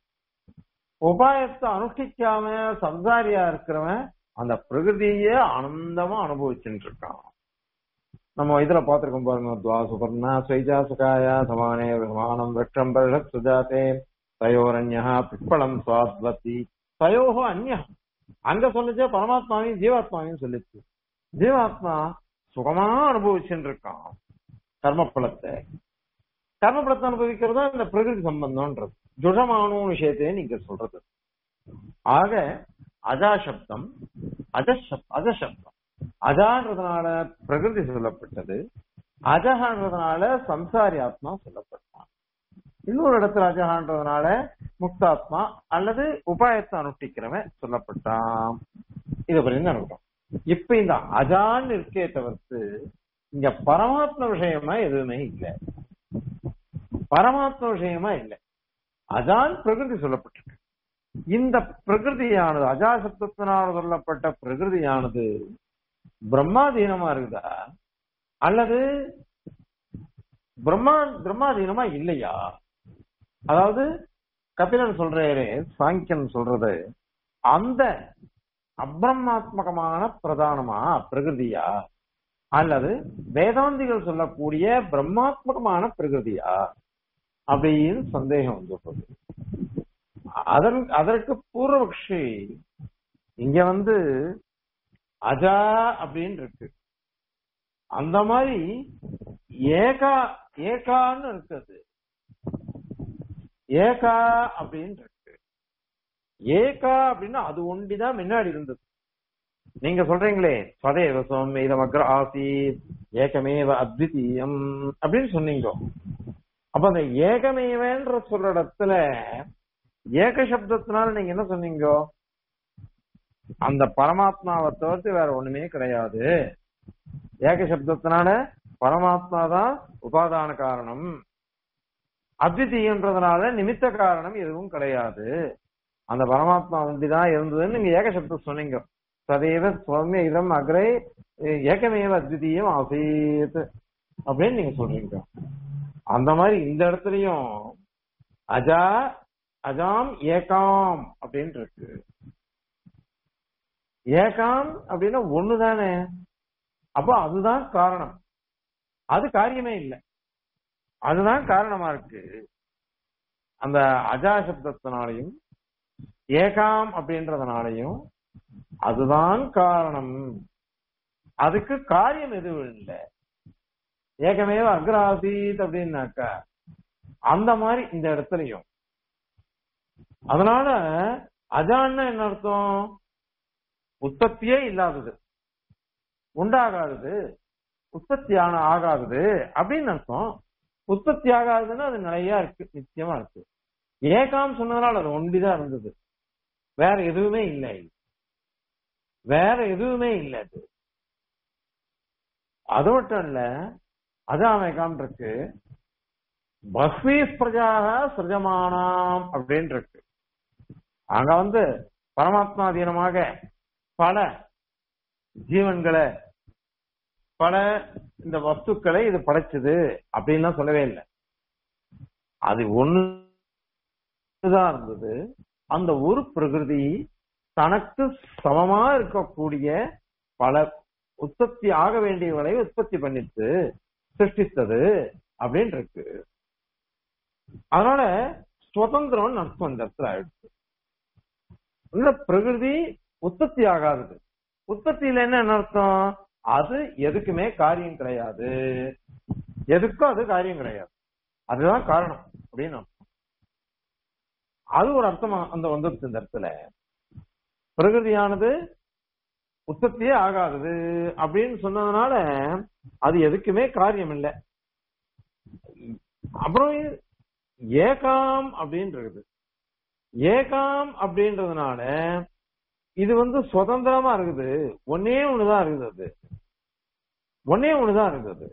உபாயத்தை அனுஷ்டிக்காம சம்சாரியா இருக்கிறவன் அந்த பிரகிருதியே ஆனந்தமா அனுபவிச்சுட்டு இருக்கான் நம்ம இதுல பாத்திருக்கோம் பாருங்க துவா சுபர்ணா ஸ்வைஜா சுகாயா சமானே சமானம் விரட்சம் பரிஷத் சுஜாதே தயோரண்யா பிப்பளம் சுவாத்வதி தயோகோ அந்யா அங்க சொல்லுச்சே பரமாத்மாவையும் ஜீவாத்மாவையும் சொல்லிச்சு ஜீவாத்மா சுகமா அனுபவிச்சுட்டு இருக்கான் கர்மபலத்தை கர்மபலத்தை அனுபவிக்கிறது தான் இந்த பிரகிருதி சம்பந்தம்ன்றது ஜுடமான விஷயத்தையே நீங்க சொல்றது ஆக அஜாசப்தம் அஜசப் அஜசப்தம் அஜான்றதுனால பிரகிருதி சொல்லப்பட்டது அஜகான்றதுனால சம்சாரி ஆத்மா சொல்லப்பட்டான் இன்னொரு இடத்துல அஜகான்றதுனால முக்தாத்மா அல்லது உபாயத்தை அனுஷ்டிக்கிறவன் சொல்லப்பட்டான் இதை பற்றி அனுப்பிட்டோம் இப்ப இந்த அஜான் இருக்கே தவிர்த்து இங்க பரமாத்ம விஷயமா எதுவுமே இல்லை பரமாத்ம விஷயமா இல்லை அஜான் பிரகிருதி சொல்லப்பட்டிருக்கு இந்த பிரகிருதியானது அஜாசப்தத்தினால் சொல்லப்பட்ட பிரகிருதியானது பிரம்மாதீனமா இருக்குதா அல்லது பிரம்மா பிரம்மாதீனமா இல்லையா அதாவது கபிலன் சொல்றாரு சாங்கியன் சொல்றது அந்த அப்ரமாத்மகமான பிரதானமா பிரகிருதியா அல்லது வேதாந்திகள் சொல்லக்கூடிய பிரம்மாத்மகமான பிரகிருதியா அப்படின்னு சந்தேகம் வந்து அதன் அதற்கு பூர்வபக்ஷி இங்க வந்து அஜா அப்படின்னு இருக்கு அந்த மாதிரி ஏகா ஏகான்னு இருக்குது ஏகா அப்படின்னு இருக்கு ஏகா அப்படின்னா அது ஒண்டிதான் முன்னாடி இருந்தது நீங்க சொல்றீங்களே சதேவ சோமேதம் அக்ர ஆசீத் ஏகமேவ அத்விதீயம் அப்படின்னு சொன்னீங்க அப்ப அந்த ஏகமேவன்ற சொல்ற இடத்துல ஏக சப்தத்தினால நீங்க என்ன சொன்னீங்க அந்த பரமாத்மாவை தவிர்த்து வேற ஒண்ணுமே கிடையாது ஏக சப்தத்தினால பரமாத்மா தான் உபாதான காரணம் அத்விதீயன்றதுனால நிமித்த காரணம் எதுவும் கிடையாது அந்த பரமாத்மா ஒன்றிதான் இருந்ததுன்னு நீங்க ஏக சப்தம் சொன்னீங்க சதேவ சுவாமி இதம் அக்ரே ஏகமேவ அத்விதீயம் ஆசீத் அப்படின்னு நீங்க சொல்றீங்க அந்த மாதிரி இந்த இடத்துலயும் அஜா அஜாம் ஏகாம் அப்படின்னு இருக்கு ஏகாம் அப்படின்னா ஒண்ணுதானே அப்போ அதுதான் காரணம் அது காரியமே இல்லை அதுதான் காரணமா இருக்கு அந்த அஜா சப்தத்தினாலையும் ஏகாம் அப்படின்றதுனாலையும் அதுதான் காரணம் அதுக்கு காரியம் எதுவும் இல்லை ஏகமேவ அக்ராசீத் அப்படின்னாக்கா அந்த மாதிரி இந்த இடத்துலயும் அதனால அஜான்னா என்ன அர்த்தம் உற்பத்தியே இல்லாதது உண்டாகாதது உற்பத்தியான ஆகாதது அப்படின்னு அர்த்தம் உற்பத்தி ஆகாதுன்னா அது நிறைய இருக்கு நிச்சயமா இருக்கு ஏகாம் சொன்னதுனால அது ஒண்டிதான் இருந்தது வேற எதுவுமே இல்லை வேற எதுவுமே இல்லை அது அது மட்டும் இல்ல அதான் ஏகாம் இருக்கு பஸ்வீ பிரஜாக சிருஜமானாம் அப்படின்னு இருக்கு அங்க வந்து பரமாத்மாதீனமாக பல ஜீவன்களை பல இந்த வஸ்துக்களை இது படைச்சது அப்படின்லாம் சொல்லவே இல்லை அது ஒண்ணுதான் இருந்தது அந்த ஒரு பிரகிருதி தனக்கு சமமா இருக்கக்கூடிய பல உற்பத்தி ஆக வேண்டியவளை உற்பத்தி பண்ணிட்டு சிருஷ்டித்தது அப்படின்னு இருக்கு அதனால சுதந்திரம் அர்த்தம் இந்த இடத்துல ஆயிடுச்சு இந்த பிரகிருதி உற்பத்தி ஆகாதது உற்பத்தியில என்ன அர்த்தம் அது எதுக்குமே காரியம் கிடையாது எதுக்கும் அது காரியம் கிடையாது அதுதான் காரணம் அப்படின்னு அர்த்தம் அது ஒரு அர்த்தமா அந்த வந்துருச்சு இந்த இடத்துல பிரகிருதியானது உற்பத்தியே ஆகாதது அப்படின்னு சொன்னதுனால அது எதுக்குமே காரியம் இல்லை அப்புறம் ஏகாம் அப்படின்றது ஏகாம் அப்படின்றதுனால இது வந்து சுதந்திரமா இருக்குது ஒன்னே ஒண்ணுதான் இருக்குது அது ஒன்னே ஒண்ணுதான் இருக்குது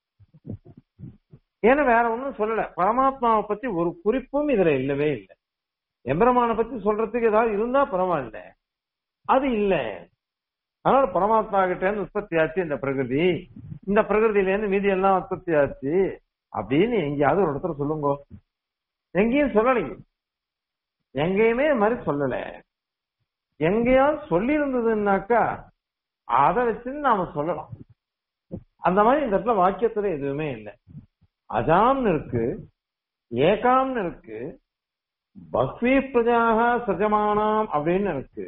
ஏன்னா வேற ஒண்ணும் சொல்லல பரமாத்மாவை பத்தி ஒரு குறிப்பும் இதுல இல்லவே இல்லை எம்பெருமானை பத்தி சொல்றதுக்கு ஏதாவது இருந்தா பரவாயில்ல அது இல்ல அதனால பரமாத்மா கிட்ட இருந்து உற்பத்தி ஆச்சு இந்த பிரகிருதி இந்த பிரகிருதியில இருந்து மீதி எல்லாம் உற்பத்தி ஆச்சு அப்படின்னு எங்கேயாவது ஒரு இடத்துல சொல்லுங்க எங்கேயும் சொல்லலைங்க எங்கேயுமே இது மாதிரி சொல்லல எங்கேயாவது சொல்லி இருந்ததுன்னாக்கா அதை வச்சு நாம சொல்லலாம் அந்த மாதிரி இந்த இடத்துல வாக்கியத்துல எதுவுமே இல்லை அஜாம்னு இருக்கு ஏகாம்னு இருக்கு பக்வி பிரஜாக சஜமானாம் அப்படின்னு இருக்கு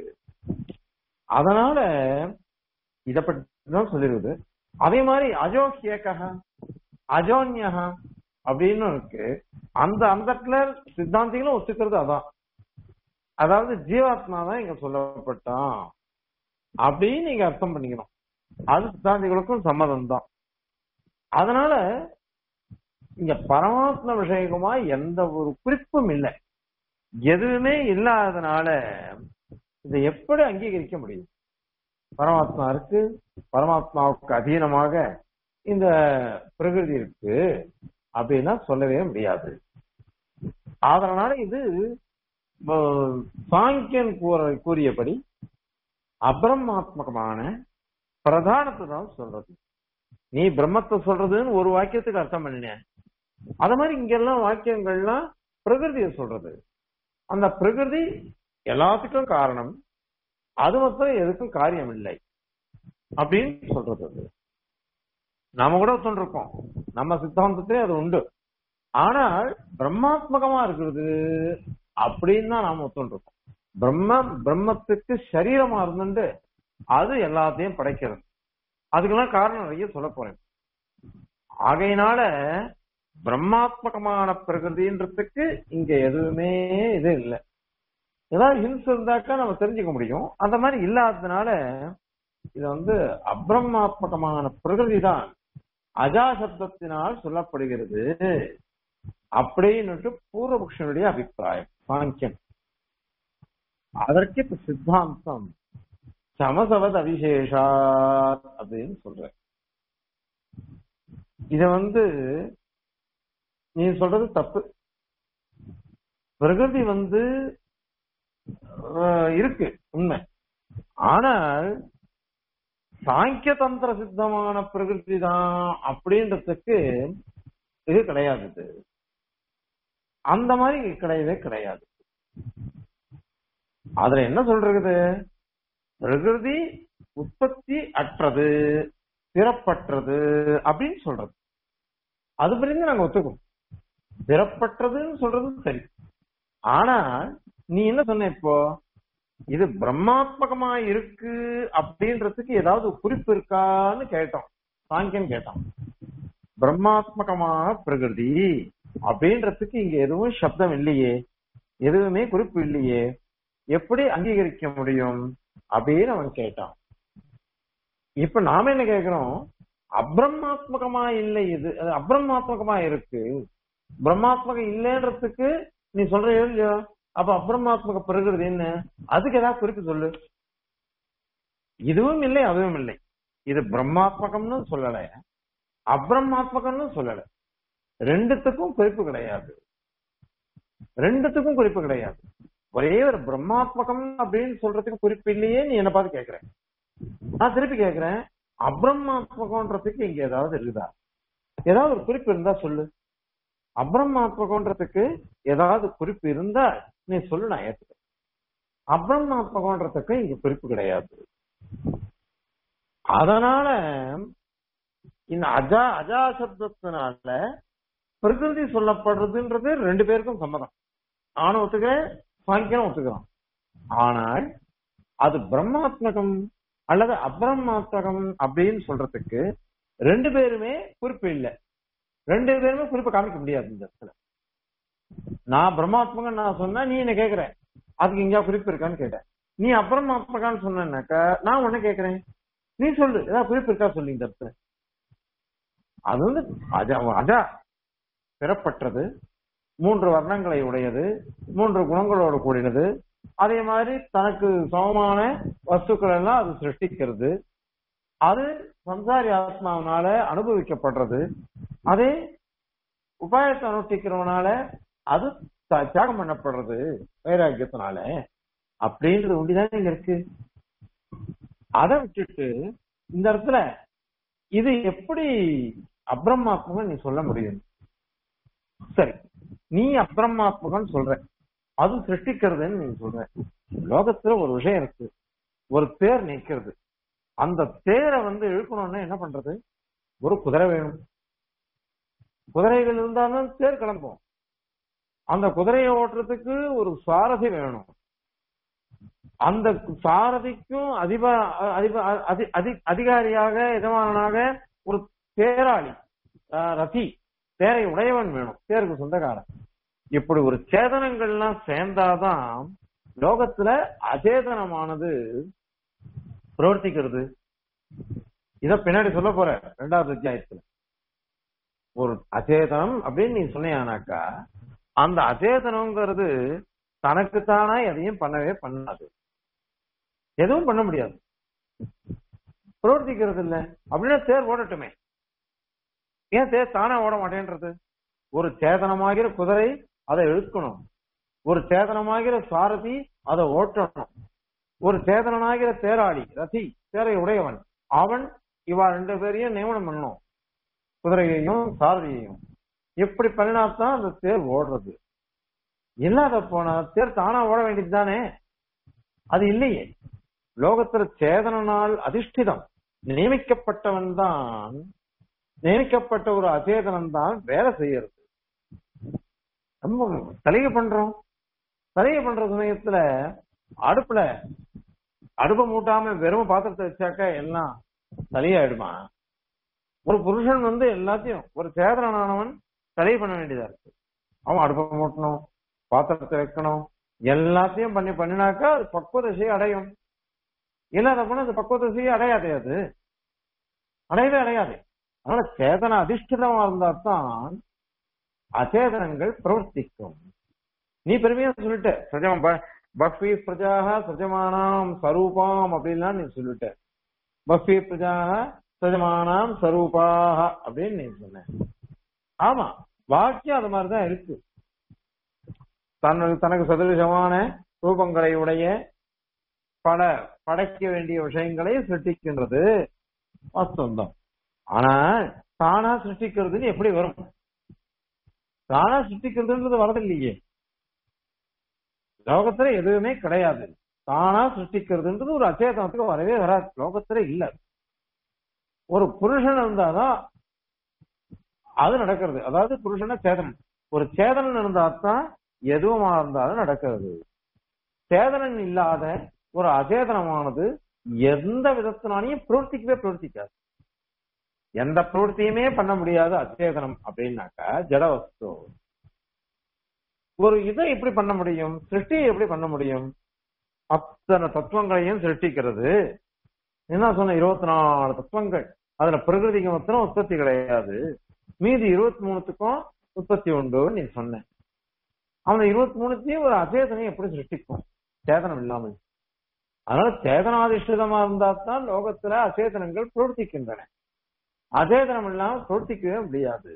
அதனால இத பற்றி தான் சொல்லிருக்குது அதே மாதிரி அஜோஹியகா அஜோன்யகா அப்படின்னு இருக்கு அந்த அந்த இடத்துல சித்தாந்திகளும் ஒத்துக்கிறது அதான் அதாவது ஜீவாத்மா தான் இங்க சொல்லப்பட்டான் அப்படின்னு நீங்க அர்த்தம் பண்ணிக்கணும் அது சித்தாந்திகளுக்கும் சம்மதம் தான் அதனால இங்க பரமாத்ம விஷயமா எந்த ஒரு குறிப்பும் இல்லை எதுவுமே இல்லாததுனால இதை எப்படி அங்கீகரிக்க முடியும் பரமாத்மா இருக்கு பரமாத்மாவுக்கு அதீனமாக இந்த பிரகிருதி இருக்கு அப்படின்னா சொல்லவே முடியாது அதனால இது சாங்கியன் கூற கூறியபடி அபிரமாத்மகமான பிரதானத்தை தான் சொல்றது நீ பிரம்மத்தை சொல்றதுன்னு ஒரு வாக்கியத்துக்கு அர்த்தம் பண்ணினேன் அத மாதிரி இங்கெல்லாம் வாக்கியங்கள்லாம் பிரகிருதியை சொல்றது அந்த பிரகிருதி எல்லாத்துக்கும் காரணம் அது மட்டும் எதுக்கும் காரியம் இல்லை அப்படின்னு சொல்றது அது நாம கூட சொல்லிருக்கோம் நம்ம சித்தாந்தத்திலே அது உண்டு ஆனால் பிரம்மாத்மகமா இருக்கிறது அப்படின்னு தான் நாம ஒத்துருக்கோம் பிரம்ம பிரம்மத்துக்கு சரீரமா இருந்துட்டு அது எல்லாத்தையும் படைக்கிறது அதுக்கெல்லாம் காரணம் நிறைய சொல்ல போறேன் ஆகையினால பிரம்மாத்மகமான பிரகிருதின்றதுக்கு இங்க எதுவுமே இது இல்லை ஏதாவது ஹின்ஸ் இருந்தாக்கா நம்ம தெரிஞ்சுக்க முடியும் அந்த மாதிரி இல்லாததுனால இது வந்து அப்ரமாத்மகமான பிரகிருதி தான் அஜாசப்தத்தினால் சொல்லப்படுகிறது அப்படின்னுட்டு பூர்வபக்ஷனுடைய அபிப்பிராயம் சாங்கியம் அதற்கு இப்ப சித்தாந்தம் சமசவத் அவிசேஷா அப்படின்னு சொல்ற இத வந்து நீ சொல்றது தப்பு பிரகிருதி வந்து அஹ், இருக்கு உண்மை ஆனால் சாங்கிய தந்திர சித்தமான பிரகிருதி தான் அப்படின்றதுக்கு இது கிடையாது இது. அந்த மாதிரி கிடையவே கிடையாது அதுல என்ன சொல்றது பிரகிருதி உற்பத்தி அற்றது பிறப்பற்றது அப்படின்னு சொல்றது அது பிரிந்து நாங்க ஒத்துக்கோம் பிறப்பற்றதுன்னு சொல்றது சரி ஆனா நீ என்ன சொன்ன இப்போ இது பிரம்மாத்மகமா இருக்கு அப்படின்றதுக்கு ஏதாவது குறிப்பு இருக்கான்னு கேட்டோம் சாங்கியம் கேட்டான் பிரம்மாத்மகமான பிரகிருதி அப்படின்றதுக்கு இங்க எதுவும் சப்தம் இல்லையே எதுவுமே குறிப்பு இல்லையே எப்படி அங்கீகரிக்க முடியும் அப்படின்னு அவன் கேட்டான் இப்ப நாம என்ன கேக்குறோம் அப்ரமாத்மகமா இல்லை இது அது அப்ரமாத்மகமா இருக்கு பிரம்மாத்மகம் இல்லைன்றதுக்கு நீ சொல்ற இல்லையோ அப்ப அப்ரமாத்மக பிரகிருதி என்ன அதுக்கு ஏதாவது குறிப்பு சொல்லு இதுவும் இல்லை அதுவும் இல்லை இது பிரம்மாத்மகம்னு சொல்லல அப்ரமாத்மகம்னு சொல்லல ரெண்டுத்துக்கும் குறிப்பு கிடையாது ரெண்டுத்துக்கும் குறிப்பு கிடையாது ஒரே ஒரு பிரம்மாத்மகம் அப்படின்னு சொல்றதுக்கு குறிப்பு இல்லையே நீ என்ன பார்த்து கேக்குற நான் திருப்பி கேக்குறேன் அப்ரமாத்மகம்ன்றதுக்கு இங்க ஏதாவது இருக்குதா ஏதாவது ஒரு குறிப்பு இருந்தா சொல்லு அப்ரமாத்மகம்ன்றதுக்கு ஏதாவது குறிப்பு இருந்தா நீ சொல்லு நான் ஏத்துக்கிறேன் அப்ரமாத்மகம்ன்றதுக்கு இங்க குறிப்பு கிடையாது அதனால இந்த அஜா அஜா சப்தத்தினால பிரகிருதி சொல்லப்படுறதுன்றது ரெண்டு பேருக்கும் சம்மதம் நானும் ஒத்துக்கிறேன் சாங்கியம் ஒத்துக்கிறோம் ஆனால் அது பிரம்மாத்மகம் அல்லது அப்ரமாத்மகம் அப்படின்னு சொல்றதுக்கு ரெண்டு பேருமே குறிப்பு இல்லை ரெண்டு பேருமே குறிப்பு காமிக்க முடியாது இந்த இடத்துல நான் பிரம்மாத்மகன் நான் சொன்னா நீ என்ன கேக்குற அதுக்கு எங்கேயா குறிப்பு இருக்கான்னு கேட்டேன் நீ அப்ரமாத்மகான்னு சொன்னாக்கா நான் உன்ன கேக்குறேன் நீ சொல்லு ஏதாவது குறிப்பு இருக்கா சொல்லி இந்த இடத்துல அது வந்து அஜா அஜா பெறப்பட்டது மூன்று வர்ணங்களை உடையது மூன்று குணங்களோடு கூடினது அதே மாதிரி தனக்கு சமமான வஸ்துக்கள் எல்லாம் அது சிருஷ்டிக்கிறது அது சம்சாரி ஆத்மாவினால அனுபவிக்கப்படுறது அதே உபாயத்தை அனுஷ்டிக்கிறவனால அது த- தியாகம் பண்ணப்படுறது வைராக்கியத்தினால அப்படின்றது ஒண்டிதான் இங்க இருக்கு அதை விட்டுட்டு இந்த இடத்துல இது எப்படி அப்ரமாத்மகம் நீ சொல்ல முடியும் சரி நீ அப்ரமாத்மகம் சொல்ற அது சிருஷ்டிக்கிறதுன்னு நீ சொல்ற லோகத்துல ஒரு விஷயம் இருக்கு ஒரு தேர் நிக்கிறது அந்த தேரை வந்து இழுக்கணும்னா என்ன பண்றது ஒரு குதிரை வேணும் குதிரைகள் இருந்தாலும் தேர் கிளம்பும் அந்த குதிரையை ஓட்டுறதுக்கு ஒரு சாரதி வேணும் அந்த சாரதிக்கும் அதிப அதிப அதி- அதி- அதிகாரியாக எஜமானனாக ஒரு தேராளி ஆஹ், ரதி தேரை உடையவன் வேணும் தேருக்கு சொந்தக்காரன் இப்படி ஒரு சேதனங்கள்லாம் சேர்ந்தாதான் லோகத்துல அச்சேதனமானது பிரவர்த்திக்கிறது இத பின்னாடி சொல்ல போற ரெண்டாவது அத்தியாயத்துல ஒரு அச்சேதனம் அப்படின்னு நீ சொன்னியானாக்கா அந்த அச்சேதனம்ங்கிறது தனக்குத்தானா எதையும் பண்ணவே பண்ணாது எதுவும் பண்ண முடியாது பிரவர்த்திக்கிறது இல்ல அப்படின்னா தேர் ஓடட்டுமே ஏன் தேர் தானே ஓட மாட்டேன்றது ஒரு சேதனமாகிற குதிரை அதை இழுக்கணும் ஒரு சேதனமாகிற சாரதி அதை ஓட்டணும் ஒரு சேதனனாகிற தேராளி ரதி தேரை உடையவன் அவன் இவா ரெண்டு பேரையும் நியமனம் பண்ணணும் குதிரையையும் சாரதியையும் எப்படி பண்ணினாத்தான் அந்த தேர் ஓடுறது இல்லாத போனா தேர் தானா ஓட வேண்டியது தானே அது இல்லையே லோகத்துல சேதனால் அதிஷ்டிதம் நியமிக்கப்பட்டவன் தான் நியமிக்கப்பட்ட ஒரு அச்சேதனம் தான் வேலை செய்யறது ரொம்ப தலையை பண்றோம் தலையை பண்ற சமயத்துல அடுப்புல அடுப்பை மூட்டாம வெறும் பாத்திரத்தை வச்சாக்க எல்லாம் தலையாயிடுமா ஒரு புருஷன் வந்து எல்லாத்தையும் ஒரு சேதனானவன் தலை பண்ண வேண்டியதா இருக்கு அவன் அடுப்பை மூட்டணும் பாத்திரத்தை வைக்கணும் எல்லாத்தையும் பண்ணி பண்ணினாக்கா அது பக்குவ திசையை அடையும் இல்லாத போனா அது பக்குவ திசையை அடையாது அது அடையவே அடையாது அதனால சேதன அதிஷ்டிதமா இருந்தா தான் அச்சேதனங்கள் பிரவர்த்திக்கும் நீ பெருமையா சொல்லிட்ட சஜம் பக்வி பிரஜாக சஜமானாம் சரூபாம் அப்படின்லாம் நீ சொல்லிட்ட பக்வி பிரஜாக சஜமானாம் சரூபாக அப்படின்னு நீ சொன்ன ஆமா வாக்கியம் அது மாதிரிதான் இருக்கு தனக்கு தனக்கு சதுரசமான ரூபங்களை உடைய பல படைக்க வேண்டிய விஷயங்களை சிருஷ்டிக்கின்றது வாஸ்தவம் ஆனால் தானா சிருஷ்டிக்கிறதுன்னு எப்படி வரும் தானா சிருஷ்டிக்கிறதுன்றது வரதில்லையே லோகத்துல எதுவுமே கிடையாது தானா சிருஷ்டிக்கிறதுன்றது ஒரு அச்சேதனத்துக்கு வரவே வராது லோகத்துல இல்ல ஒரு புருஷன் இருந்தாதான் அது நடக்கிறது அதாவது புருஷன சேதனன் ஒரு சேதனன் இருந்தா தான் எதுவுமா இருந்தாலும் நடக்கிறது சேதனன் இல்லாத ஒரு அச்சேதனமானது எந்த விதத்தினாலையும் பிரவர்த்திக்கவே பிரவர்த்திக்காது எந்த பிரவர்த்தியுமே பண்ண முடியாது அச்சேதனம் அப்படின்னாக்கா ஜடவஸ்து ஒரு இதை எப்படி பண்ண முடியும் சிருஷ்டியை எப்படி பண்ண முடியும் அத்தனை தத்துவங்களையும் சிருஷ்டிக்கிறது என்ன சொன்ன இருபத்தி நாலு தத்துவங்கள் அதுல பிரகிருதிக்கு மொத்தம் உற்பத்தி கிடையாது மீதி இருபத்தி மூணுத்துக்கும் உற்பத்தி உண்டு நீ சொன்ன அவன் இருபத்தி மூணுத்தையும் ஒரு அச்சேதனை எப்படி சிருஷ்டிக்கும் சேதனம் இல்லாமல் அதனால சேதனாதிஷ்டிதமா இருந்தா தான் லோகத்துல அச்சேதனங்கள் பிரவர்த்திக்கின்றன அச்சேதனம் இல்லாம பிரவர்த்திக்கவே முடியாது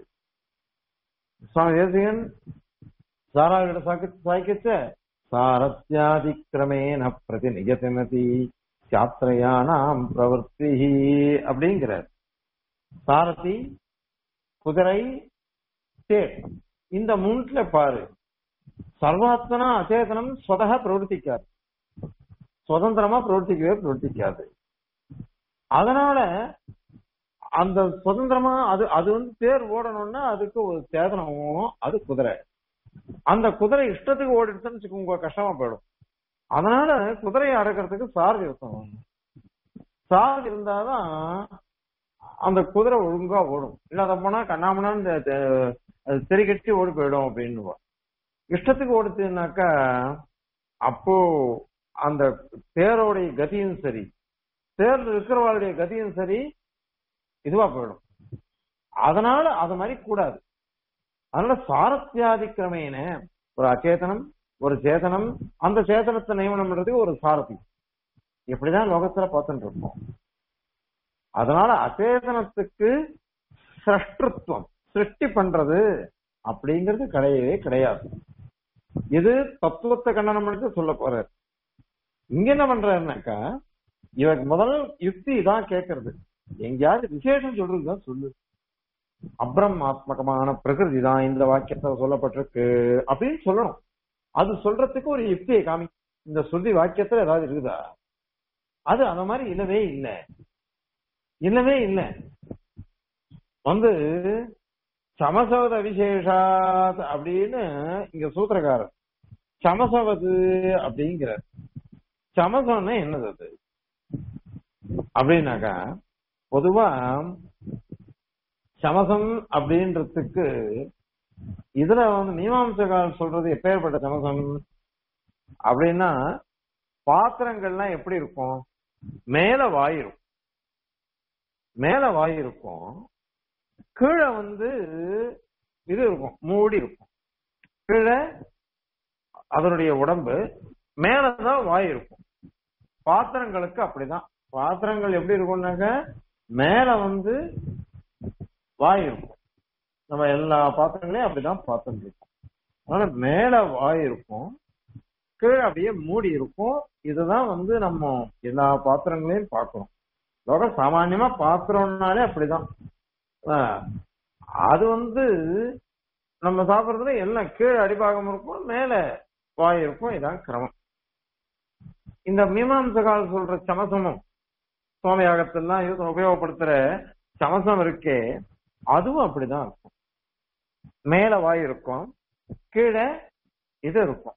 சுவாமி தேசிகன் சாராவிட சாய்க்கிச்ச சாரத்யாதிக்கிரமேன பிரதி நிஜதிமதி சாத்திரையானாம் பிரவர்த்தி அப்படிங்கிறார் சாரதி குதிரை தேர் இந்த மூன்றுல பாரு சர்வாத்மனா அச்சேதனம் ஸ்வதக பிரவர்த்திக்காது சுதந்திரமா பிரவர்த்திக்கவே பிரவர்த்திக்காது அதனால அந்த சுதந்திரமா அது அது வந்து தேர் ஓடணும்னா அதுக்கு ஒரு சேதனம் அது குதிரை அந்த குதிரை இஷ்டத்துக்கு ஓடிடுச்சுன்னு வச்சுக்கோங்க கஷ்டமா போயிடும் அதனால குதிரையை அடக்கிறதுக்கு சாரதி இருக்கணும் சாரதி இருந்தாதான் அந்த குதிரை ஒழுங்கா ஓடும் இல்லாத போனா கண்ணாமண்ணான்னு தெரி கட்டி ஓடி போயிடும் அப்படின்னு இஷ்டத்துக்கு ஓடுச்சுனாக்கா அப்போ அந்த தேரோடைய கதியும் சரி தேர்ல இருக்கிறவளுடைய கதியும் சரி இதுவா போயிடும் அதனால அது மாதிரி கூடாது அதனால சாரத்தியாதிக்கிரமேன ஒரு அச்சேதனம் ஒரு சேதனம் அந்த சேதனத்தை நியமனம் பண்றதுக்கு ஒரு சாரதி இப்படிதான் லோகத்துல பார்த்துட்டு இருக்கோம் அதனால அச்சேதனத்துக்கு சிரஷ்டத்துவம் சிருஷ்டி பண்றது அப்படிங்கிறது கிடையவே கிடையாது இது தத்துவத்தை கண்டனம் பண்ணிட்டு சொல்ல போறாரு இங்க என்ன பண்றாருனாக்கா இவருக்கு முதல் யுக்தி தான் கேட்கறது எங்கேயாவது விசேஷம் சொல்றதுதான் சொல்லு அப்ரமாத்மகமான பிரகிருதி தான் இந்த வாக்கியத்தை சொல்லப்பட்டிருக்கு அப்படின்னு சொல்லணும் அது சொல்றதுக்கு ஒரு யுக்தியை காமி இந்த ஸ்ருதி வாக்கியத்துல ஏதாவது இருக்குதா அது அந்த மாதிரி இல்லவே இல்லை இல்லவே இல்லை வந்து சமசவத விசேஷாத் அப்படின்னு இங்க சூத்திரக்காரர் சமசவது அப்படிங்கிறார் சமசம்னா என்னது அது அப்படின்னாக்கா பொதுவா சமசம் அப்படின்றதுக்கு இதுல வந்து மீமாம்சகால் சொல்றது எப்பேற்பட்ட சமசம் அப்படின்னா பாத்திரங்கள்லாம் எப்படி இருக்கும் மேல வாய் இருக்கும் மேல வாய் இருக்கும் கீழே வந்து இது இருக்கும் மூடி இருக்கும் கீழே அதனுடைய உடம்பு மேலதான் வாய் இருக்கும் பாத்திரங்களுக்கு அப்படிதான் பாத்திரங்கள் எப்படி இருக்கும்னாக்க மேல வந்து வாய் இருக்கும் நம்ம எல்லா பாத்திரங்களையும் அப்படிதான் பார்த்துட்டு இருக்கோம் அதனால மேல வாய் இருக்கும் கீழே அப்படியே மூடி இருக்கும் இதுதான் வந்து நம்ம எல்லா பாத்திரங்களையும் பார்க்கிறோம் லோகம் சாமான்யமா பாத்திரம்னாலே அப்படிதான் அது வந்து நம்ம சாப்பிடுறதுல எல்லாம் கீழே அடிபாகம் இருக்கும் மேல வாய் இருக்கும் இதான் கிரமம் இந்த மீமாம்சகால் சொல்ற சமசமம் சோமயாகத்தெல்லாம் இது உபயோகப்படுத்துற சமசம் இருக்கே அதுவும் அப்படிதான் இருக்கும் மேல வாய் இருக்கும் கீழே இது இருக்கும்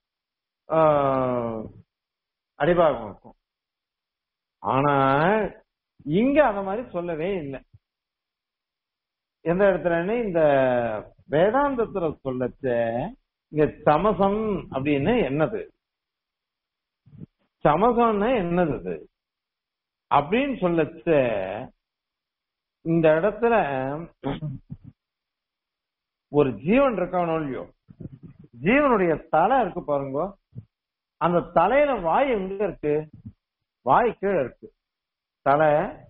அடிபாகம் இருக்கும் ஆனா இங்க அந்த மாதிரி சொல்லவே இல்லை எந்த இடத்துலன்னு இந்த வேதாந்தத்துல சொல்லச்ச இங்க சமசம் அப்படின்னு என்னது சமசம்னா என்னது அது அப்படின்னு சொல்லச்ச இந்த இடத்துல ஒரு ஜீவன் இருக்கானோ இல்லையோ ஜீவனுடைய தலை இருக்கு பாருங்க அந்த தலையில வாய் எங்க இருக்கு வாய் கீழே இருக்கு தலை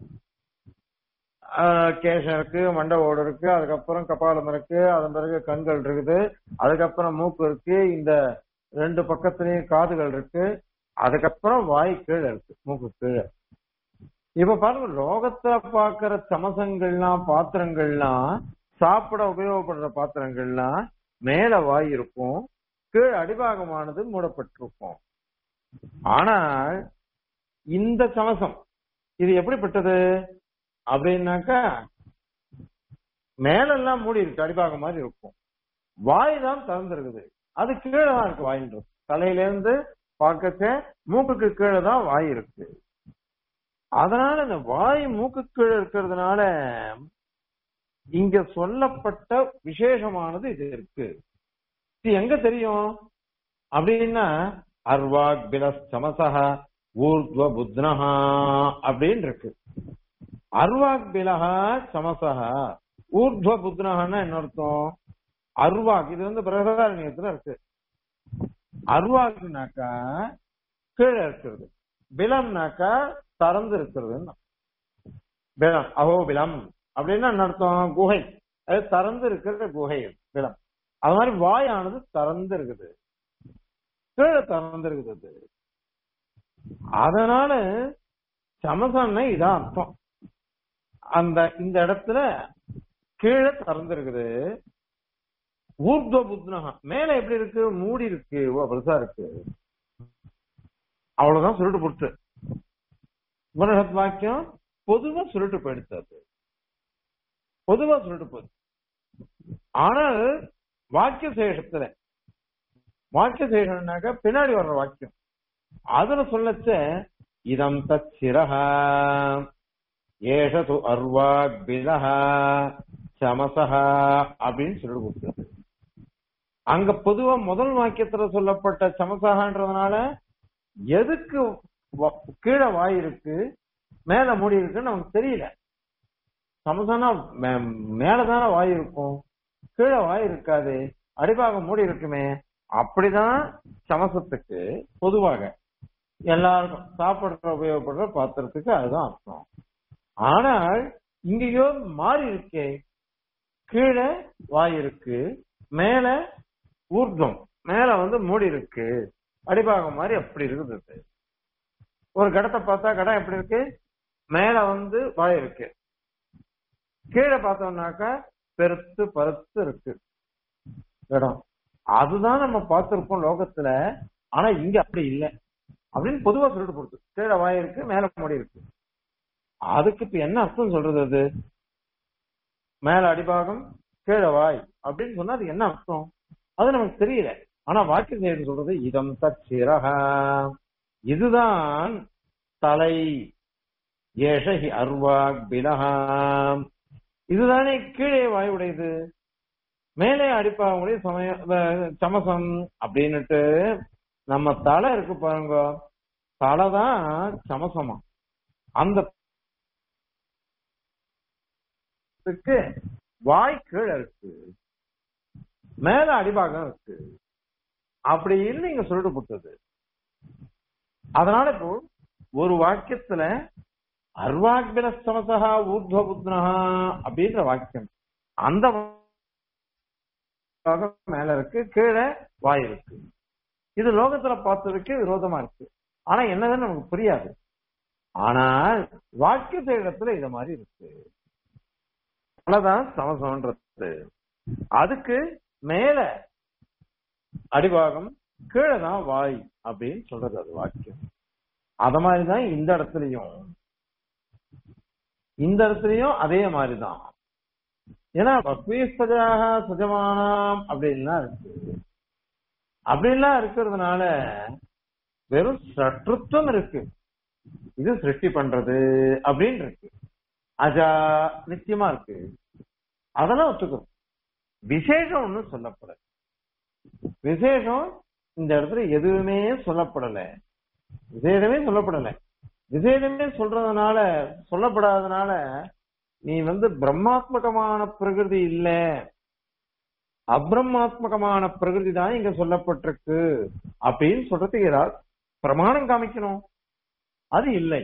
ஆஹ், கேசம் இருக்கு மண்டை ஓடு இருக்கு அதுக்கப்புறம் கபாலம் இருக்கு அதன் பிறகு கண்கள் இருக்குது அதுக்கப்புறம் மூக்கு இருக்கு இந்த ரெண்டு பக்கத்துலயும் காதுகள் இருக்கு அதுக்கப்புறம் வாய் கீழே இருக்கு மூக்கு கீழே இப்ப பாருங்க லோகத்துல பாக்குற சமசங்கள்லாம் பாத்திரங்கள்லாம் சாப்பிட உபயோகப்படுற பாத்திரங்கள்லாம் மேல வாய் இருக்கும் கீழ் அடிபாகமானது மூடப்பட்டிருக்கும் ஆனால் இந்த சமசம் இது எப்படிப்பட்டது அப்படின்னாக்கா மேலெல்லாம் மூடி இருக்கு அடிபாகம் மாதிரி இருக்கும் வாய் தான் திறந்திருக்குது அது கீழே தான் இருக்கு வாயின்றது தலையில இருந்து பார்க்கச்ச மூக்குக்கு கீழே தான் வாய் இருக்கு அதனால இந்த வாய் மூக்கு கீழே இருக்கிறதுனால இங்க சொல்லப்பட்ட விசேஷமானது இது இருக்கு இது எங்க தெரியும் அப்படின்னா அர்வாக் பிலஸ் சமசக ஊர்த்வ புத்னஹா அப்படின்னு இருக்கு அர்வாக் பிலஹா சமசக ஊர்த்வ புத்னஹான்னா என்ன அர்த்தம் அர்வாக் இது வந்து பிரகதாரண்யத்துல இருக்கு அர்வாக்னாக்கா கீழே இருக்கிறது பிலம்னாக்கா திறந்து இருக்கிறதுன்னு பிலம் அகோபிலம் அப்படின்னா என்ன அர்த்தம் குகை அது திறந்து இருக்கிற குகை அது, பிலம் அது மாதிரி வாயானது திறந்து இருக்குது கீழே திறந்து இருக்குது அது. அதனால சமசம்னா இதான் அர்த்தம் அந்த இந்த இடத்துல கீழே திறந்து இருக்குது ஊர்துவ புத்னகா மேல எப்படி இருக்கு மூடி இருக்கு ஓ பெருசா இருக்கு அவ்வளவுதான் சுருட்டு புட்டு உபனிஷத் வாக்கியம் பொதுவா சுருட்டு போயிடுச்சு பொதுவா சுருட்டு போகுது ஆனால் வாக்கிய சேஷத்துல வாக்கிய சேஷம்னாக்க பின்னாடி வர்ற வாக்கியம் அதுல சொல்லச்ச இதம் தத் சிரஹ ஏஷது அர்வாக் பிலஹ சமசஹ அப்படின்னு சொல்லிட்டு கொடுத்தது அங்க பொதுவா முதல் வாக்கியத்துல சொல்லப்பட்ட சமசகான்றதுனால எதுக்கு வ- கீழே வாய் இருக்கு மேல மூடி இருக்குன்னு நமக்கு தெரியல சமசனா மேலதானே வாய் இருக்கும் கீழே வாய் இருக்காது அடிபாகம் மூடி இருக்குமே அப்படிதான் சமசத்துக்கு பொதுவாக எல்லாருக்கும் சாப்பிடுற உபயோகப்படுற பாத்திரத்துக்கு அதுதான் அர்த்தம் ஆனால் இங்கேயோ மாறி இருக்கே கீழே வாய் இருக்கு மேல ஊர்தம் மேல வந்து மூடி இருக்கு அடிபாகம் மாதிரி அப்படி இருக்குது அது. ஒரு கடத்தை பார்த்தா கடம் எப்படி இருக்கு மேல வந்து வாய் இருக்கு கீழே பார்த்தோம்னாக்கா பெருத்து பருத்து இருக்கு இடம் அதுதான் நம்ம பார்த்திருப்போம் லோகத்துல ஆனா இங்க அப்படி இல்லை அப்படின்னு பொதுவா சொல்லிட்டு கொடுத்து கீழே வாய் இருக்கு மேல மூடி இருக்கு அதுக்கு இப்ப என்ன அர்த்தம் சொல்றது அது மேல அடிபாகம் கீழே வாய் அப்படின்னு சொன்னா அது என்ன அர்த்தம் அது நமக்கு தெரியல ஆனா வாக்கிய செய்தி சொல்றது இதம் தச்சிரக இதுதான் தலை ஏஷஹி அர்வாக் பிலஹாம் இதுதானே கீழே வாய் உடையது மேலே அடிப்பாகக்கூடிய சமய அஹ் சமசம் அப்படின்னுட்டு நம்ம தலை இருக்கு பாருங்க தலை தான் சமசமா அந்த க்கு வாய் கீழே இருக்கு மேல அடிபாகம் இருக்கு அப்படின்னு நீங்க சொல்லிட்டு போட்டது அதனால இப்போ ஒரு வாக்கியத்துல அர்வாக்பில சமசகா ஊர்துவ புத்னஹா அப்படின்ற வாக்கியம் அந்த பாகம் மேல இருக்கு கீழே வாய் இருக்கு இது லோகத்துல பார்த்ததுக்கு விரோதமா இருக்கு ஆனா என்னதுன்னு நமக்கு புரியாது ஆனால் வாக்கிய இடத்துல இது மாதிரி இருக்கு அவ்வளவுதான் சமசமன்றது அதுக்கு மேல அடிபாகம் கீழே தான் வாய் அப்படின்னு சொல்றது அது வாக்கியம் அத மாதிரிதான் இந்த இடத்துலயும் இந்த இடத்துலயும் அதே மாதிரிதான் ஏன்னா பக்வீஸ்பஜாக சுஜமானாம் அப்படின்லாம் இருக்கு அப்படின்லாம் இருக்கிறதுனால வெறும் சற்றுத்துவம் இருக்கு இது சிருஷ்டி பண்றது அப்படின்னு இருக்கு அஜா நித்தியமா இருக்கு அதெல்லாம் ஒத்துக்கும் விசேஷம் ஒண்ணும் சொல்லப்படல விசேஷம் இந்த இடத்துல எதுவுமே சொல்லப்படல விசேஷமே சொல்லப்படலை விசேஷமே சொல்றதுனால சொல்லப்படாதனால நீ வந்து பிரம்மாத்மகமான பிரகிருதி இல்ல அப்ரமாத்மகமான பிரகிருதி தான் இங்க சொல்லப்பட்டிருக்கு அப்படின்னு சொல்றதுக்கு ஏதாவது பிரமாணம் காமிக்கணும் அது இல்லை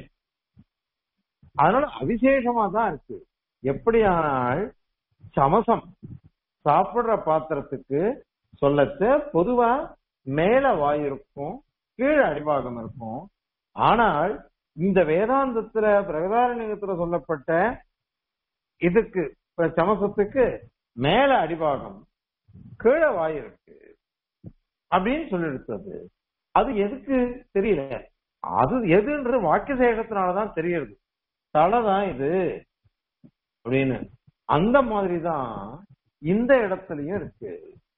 அதனால அவிசேஷமா தான் இருக்கு எப்படியானால் சமசம் சாப்பிடுற பாத்திரத்துக்கு சொல்லச்ச பொதுவா மேல வாய் இருக்கும் கீழே அடிபாகம் இருக்கும் ஆனால் இந்த வேதாந்தத்துல பிரகதாரண்யத்துல சொல்லப்பட்ட இதுக்கு இப்ப சமசத்துக்கு மேல அடிபாகம் கீழே வாய் இருக்கு அப்படின்னு சொல்லி எடுத்தது அது எதுக்கு தெரியல அது எதுன்றது வாக்கிய சேகத்தினாலதான் தெரியுது தலைதான் இது அப்படின்னு அந்த மாதிரிதான் இந்த இடத்துலயும் இருக்கு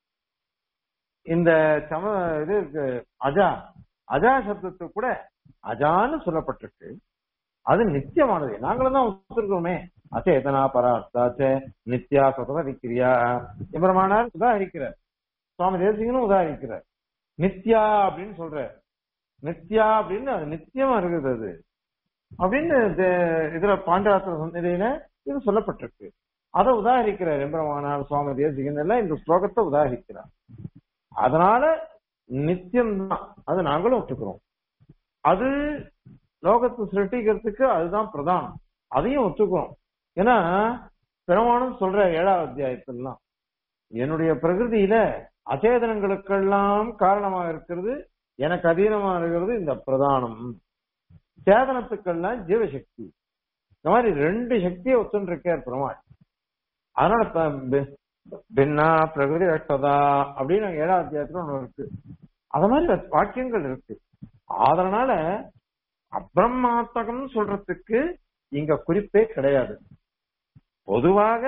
இந்த சம இது இருக்கு அஜா அஜா சப்தத்துக்கு கூட அஜான்னு சொல்லப்பட்டிருக்கு அது நித்தியமானது நாங்களும் தான் ஒத்துருக்கோமே அச்சேதனா பரார்த்தாச்ச நித்யா சதத விக்கிரியா எம்பெருமானார் உதாரிக்கிறார் சுவாமி தேசிகனும் உதாரிக்கிறார் நித்யா அப்படின்னு சொல்ற நித்யா அப்படின்னு அது நித்தியமா இருக்குது அது அப்படின்னு தே- இதுல பாண்டராத்திர சந்நிதியில இது சொல்லப்பட்டிருக்கு அதை உதாரிக்கிறார் எம்பெருமானார் சுவாமி தேசிகன் எல்லாம் இந்த ஸ்லோகத்தை உதாரிக்கிறார் அதனால நித்தியம் தான் அது நாங்களும் ஒத்துக்கிறோம் அது லோகத்தை சிருஷ்டிக்கிறதுக்கு அதுதான் பிரதானம் அதையும் ஒத்துக்கிறோம் ஏன்னா பெருமானும் சொல்ற ஏழாவது அத்தியாயத்திலாம் என்னுடைய பிரகிருதியில அச்சேதனங்களுக்கெல்லாம் காரணமாக இருக்கிறது எனக்கு அதீனமா இருக்கிறது இந்த பிரதானம் சேதனத்துக்கெல்லாம் ஜீவசக்தி இந்த மாதிரி ரெண்டு சக்தியை ஒத்துன்னு இருக்கார் பெருமாள் அதனால இப்ப பி- பின்னா பிரகிருதி ரஷ்டதா அப்படின்னு ஏழாவது அத்தியாயத்துல ஒண்ணு இருக்கு அத மாதிரி வாக்கியங்கள் இருக்கு அதனால அப்ரமாத்தகம் சொல்றதுக்கு இங்க குறிப்பே கிடையாது பொதுவாக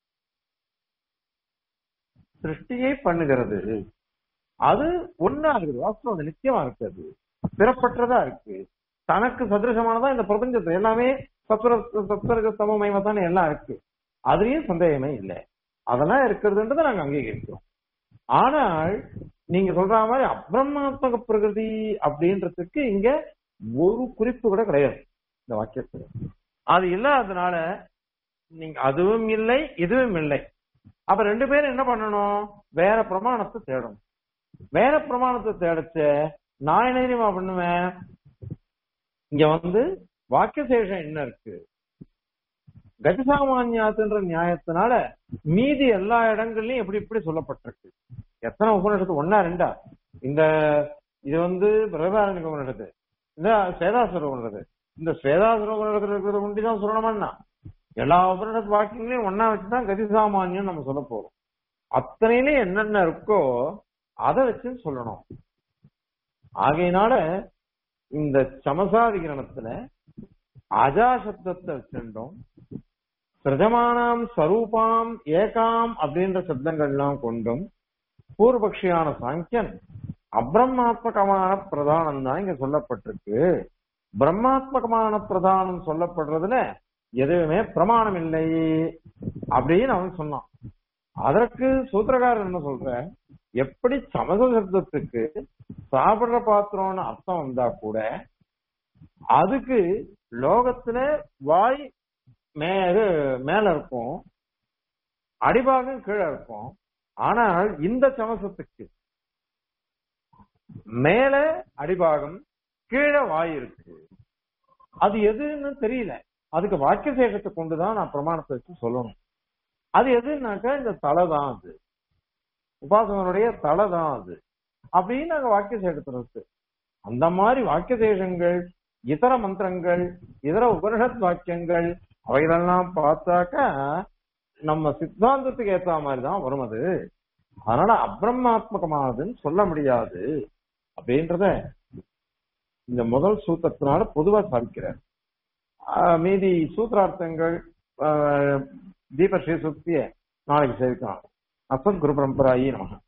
சிருஷ்டியை பண்ணுகிறது அது ஒன்னா இருக்குது வாஸ்தவம் அது நிச்சயமா இருக்குது பிறப்பற்றதா இருக்கு தனக்கு சதிருஷமானதா இந்த பிரபஞ்சத்தை எல்லாமே சத்வர சத்வரக சமமயமா தானே எல்லாம் இருக்கு அதுலயும் சந்தேகமே இல்லை அதெல்லாம் இருக்கிறதுன்றதை நாங்க அங்கீகரிக்கிறோம் ஆனால் நீங்க சொல்ற மாதிரி அப்ரமாத்மக பிரகிருதி அப்படின்றதுக்கு இங்க ஒரு குறிப்பு கூட கிடையாது இந்த வாக்கியத்துல அது இல்லாததுனால நீங்க அதுவும் இல்லை இதுவும் இல்லை அப்ப ரெண்டு பேரும் என்ன பண்ணணும் வேற பிரமாணத்தை தேடணும் வேற பிரமாணத்தை தேடச்ச நான் என்ன தெரியுமா பண்ணுவேன் இங்க வந்து வாக்கியசேஷம் என்ன இருக்கு கஜசாமான்யாத்துன்ற நியாயத்தினால மீதி எல்லா இடங்கள்லயும் எப்படி இப்படி சொல்லப்பட்டிருக்கு எத்தனை உபநிஷத்து ஒன்னா ரெண்டா இந்த இது வந்து பிரதாரணிக உபநிஷத்து இந்த சேதாசுர உபநிஷத்து இந்த சேதாசுர உபநிஷத்துல இருக்கிறத கொண்டு தான் சொல்லணுமான்னா எல்லா உபநிஷத்து வாக்கியங்களையும் ஒன்னா வச்சுதான் கதிசாமான்யம் நம்ம சொல்ல போறோம் அத்தனையிலும் என்னென்ன இருக்கோ அதை வச்சு சொல்லணும் ஆகையினால இந்த சமசாதிகரணத்துல அஜா சப்தத்தை வச்சிருந்தோம் பிரஜமானாம் ஸ்வரூபாம் ஏகாம் அப்படின்ற சப்தங்கள்லாம் கொண்டும் பூர்வபக்ஷியான சாங்கியன் அப்ரமாத்மகமான பிரதானம் தான் இங்க சொல்லப்பட்டிருக்கு பிரம்மாத்மகமான பிரதானம் சொல்லப்படுறதுல எதுவுமே பிரமாணம் இல்லை அப்படின்னு அவன் சொன்னான் அதற்கு சூத்திரக்காரர் என்ன சொல்ற எப்படி சமச சப்தத்துக்கு சாப்பிடுற பாத்திரம்னு அர்த்தம் வந்தா கூட அதுக்கு லோகத்துல வாய் மே இது மேல இருக்கும் அடிபாகம் கீழே இருக்கும் ஆனால் இந்த சமசத்துக்கு மேல அடிபாகம் கீழே வாய் இருக்கு அது எதுன்னு தெரியல அதுக்கு வாக்கிய சேஷத்தை கொண்டுதான் நான் பிரமாணத்தை வச்சு சொல்லணும் அது எதுனாக்கா இந்த தலை தான் அது உபாசகனுடைய தலை தான் அது அப்படின்னு நாங்க வாக்கிய சேஷத்துல இருக்கு அந்த மாதிரி வாக்கிய சேஷங்கள் இதர மந்திரங்கள் இதர உபனிஷத் வாக்கியங்கள் அவைகளெல்லாம் பார்த்தாக்கா நம்ம சித்தாந்தத்துக்கு ஏத்த மாதிரி தான் வரும் அது அதனால அப்ரமாத்மகமானதுன்னு சொல்ல முடியாது அப்படின்றத இந்த முதல் சூத்திரத்தினால பொதுவா சாதிக்கிறார் ஆஹ் மீதி சூத்திரார்த்தங்கள் ஆஹ் தீபஸ்ரீ சுக்திய நாளைக்கு சேவிக்கலாம் அசத் குரு பரம்பராயி நமக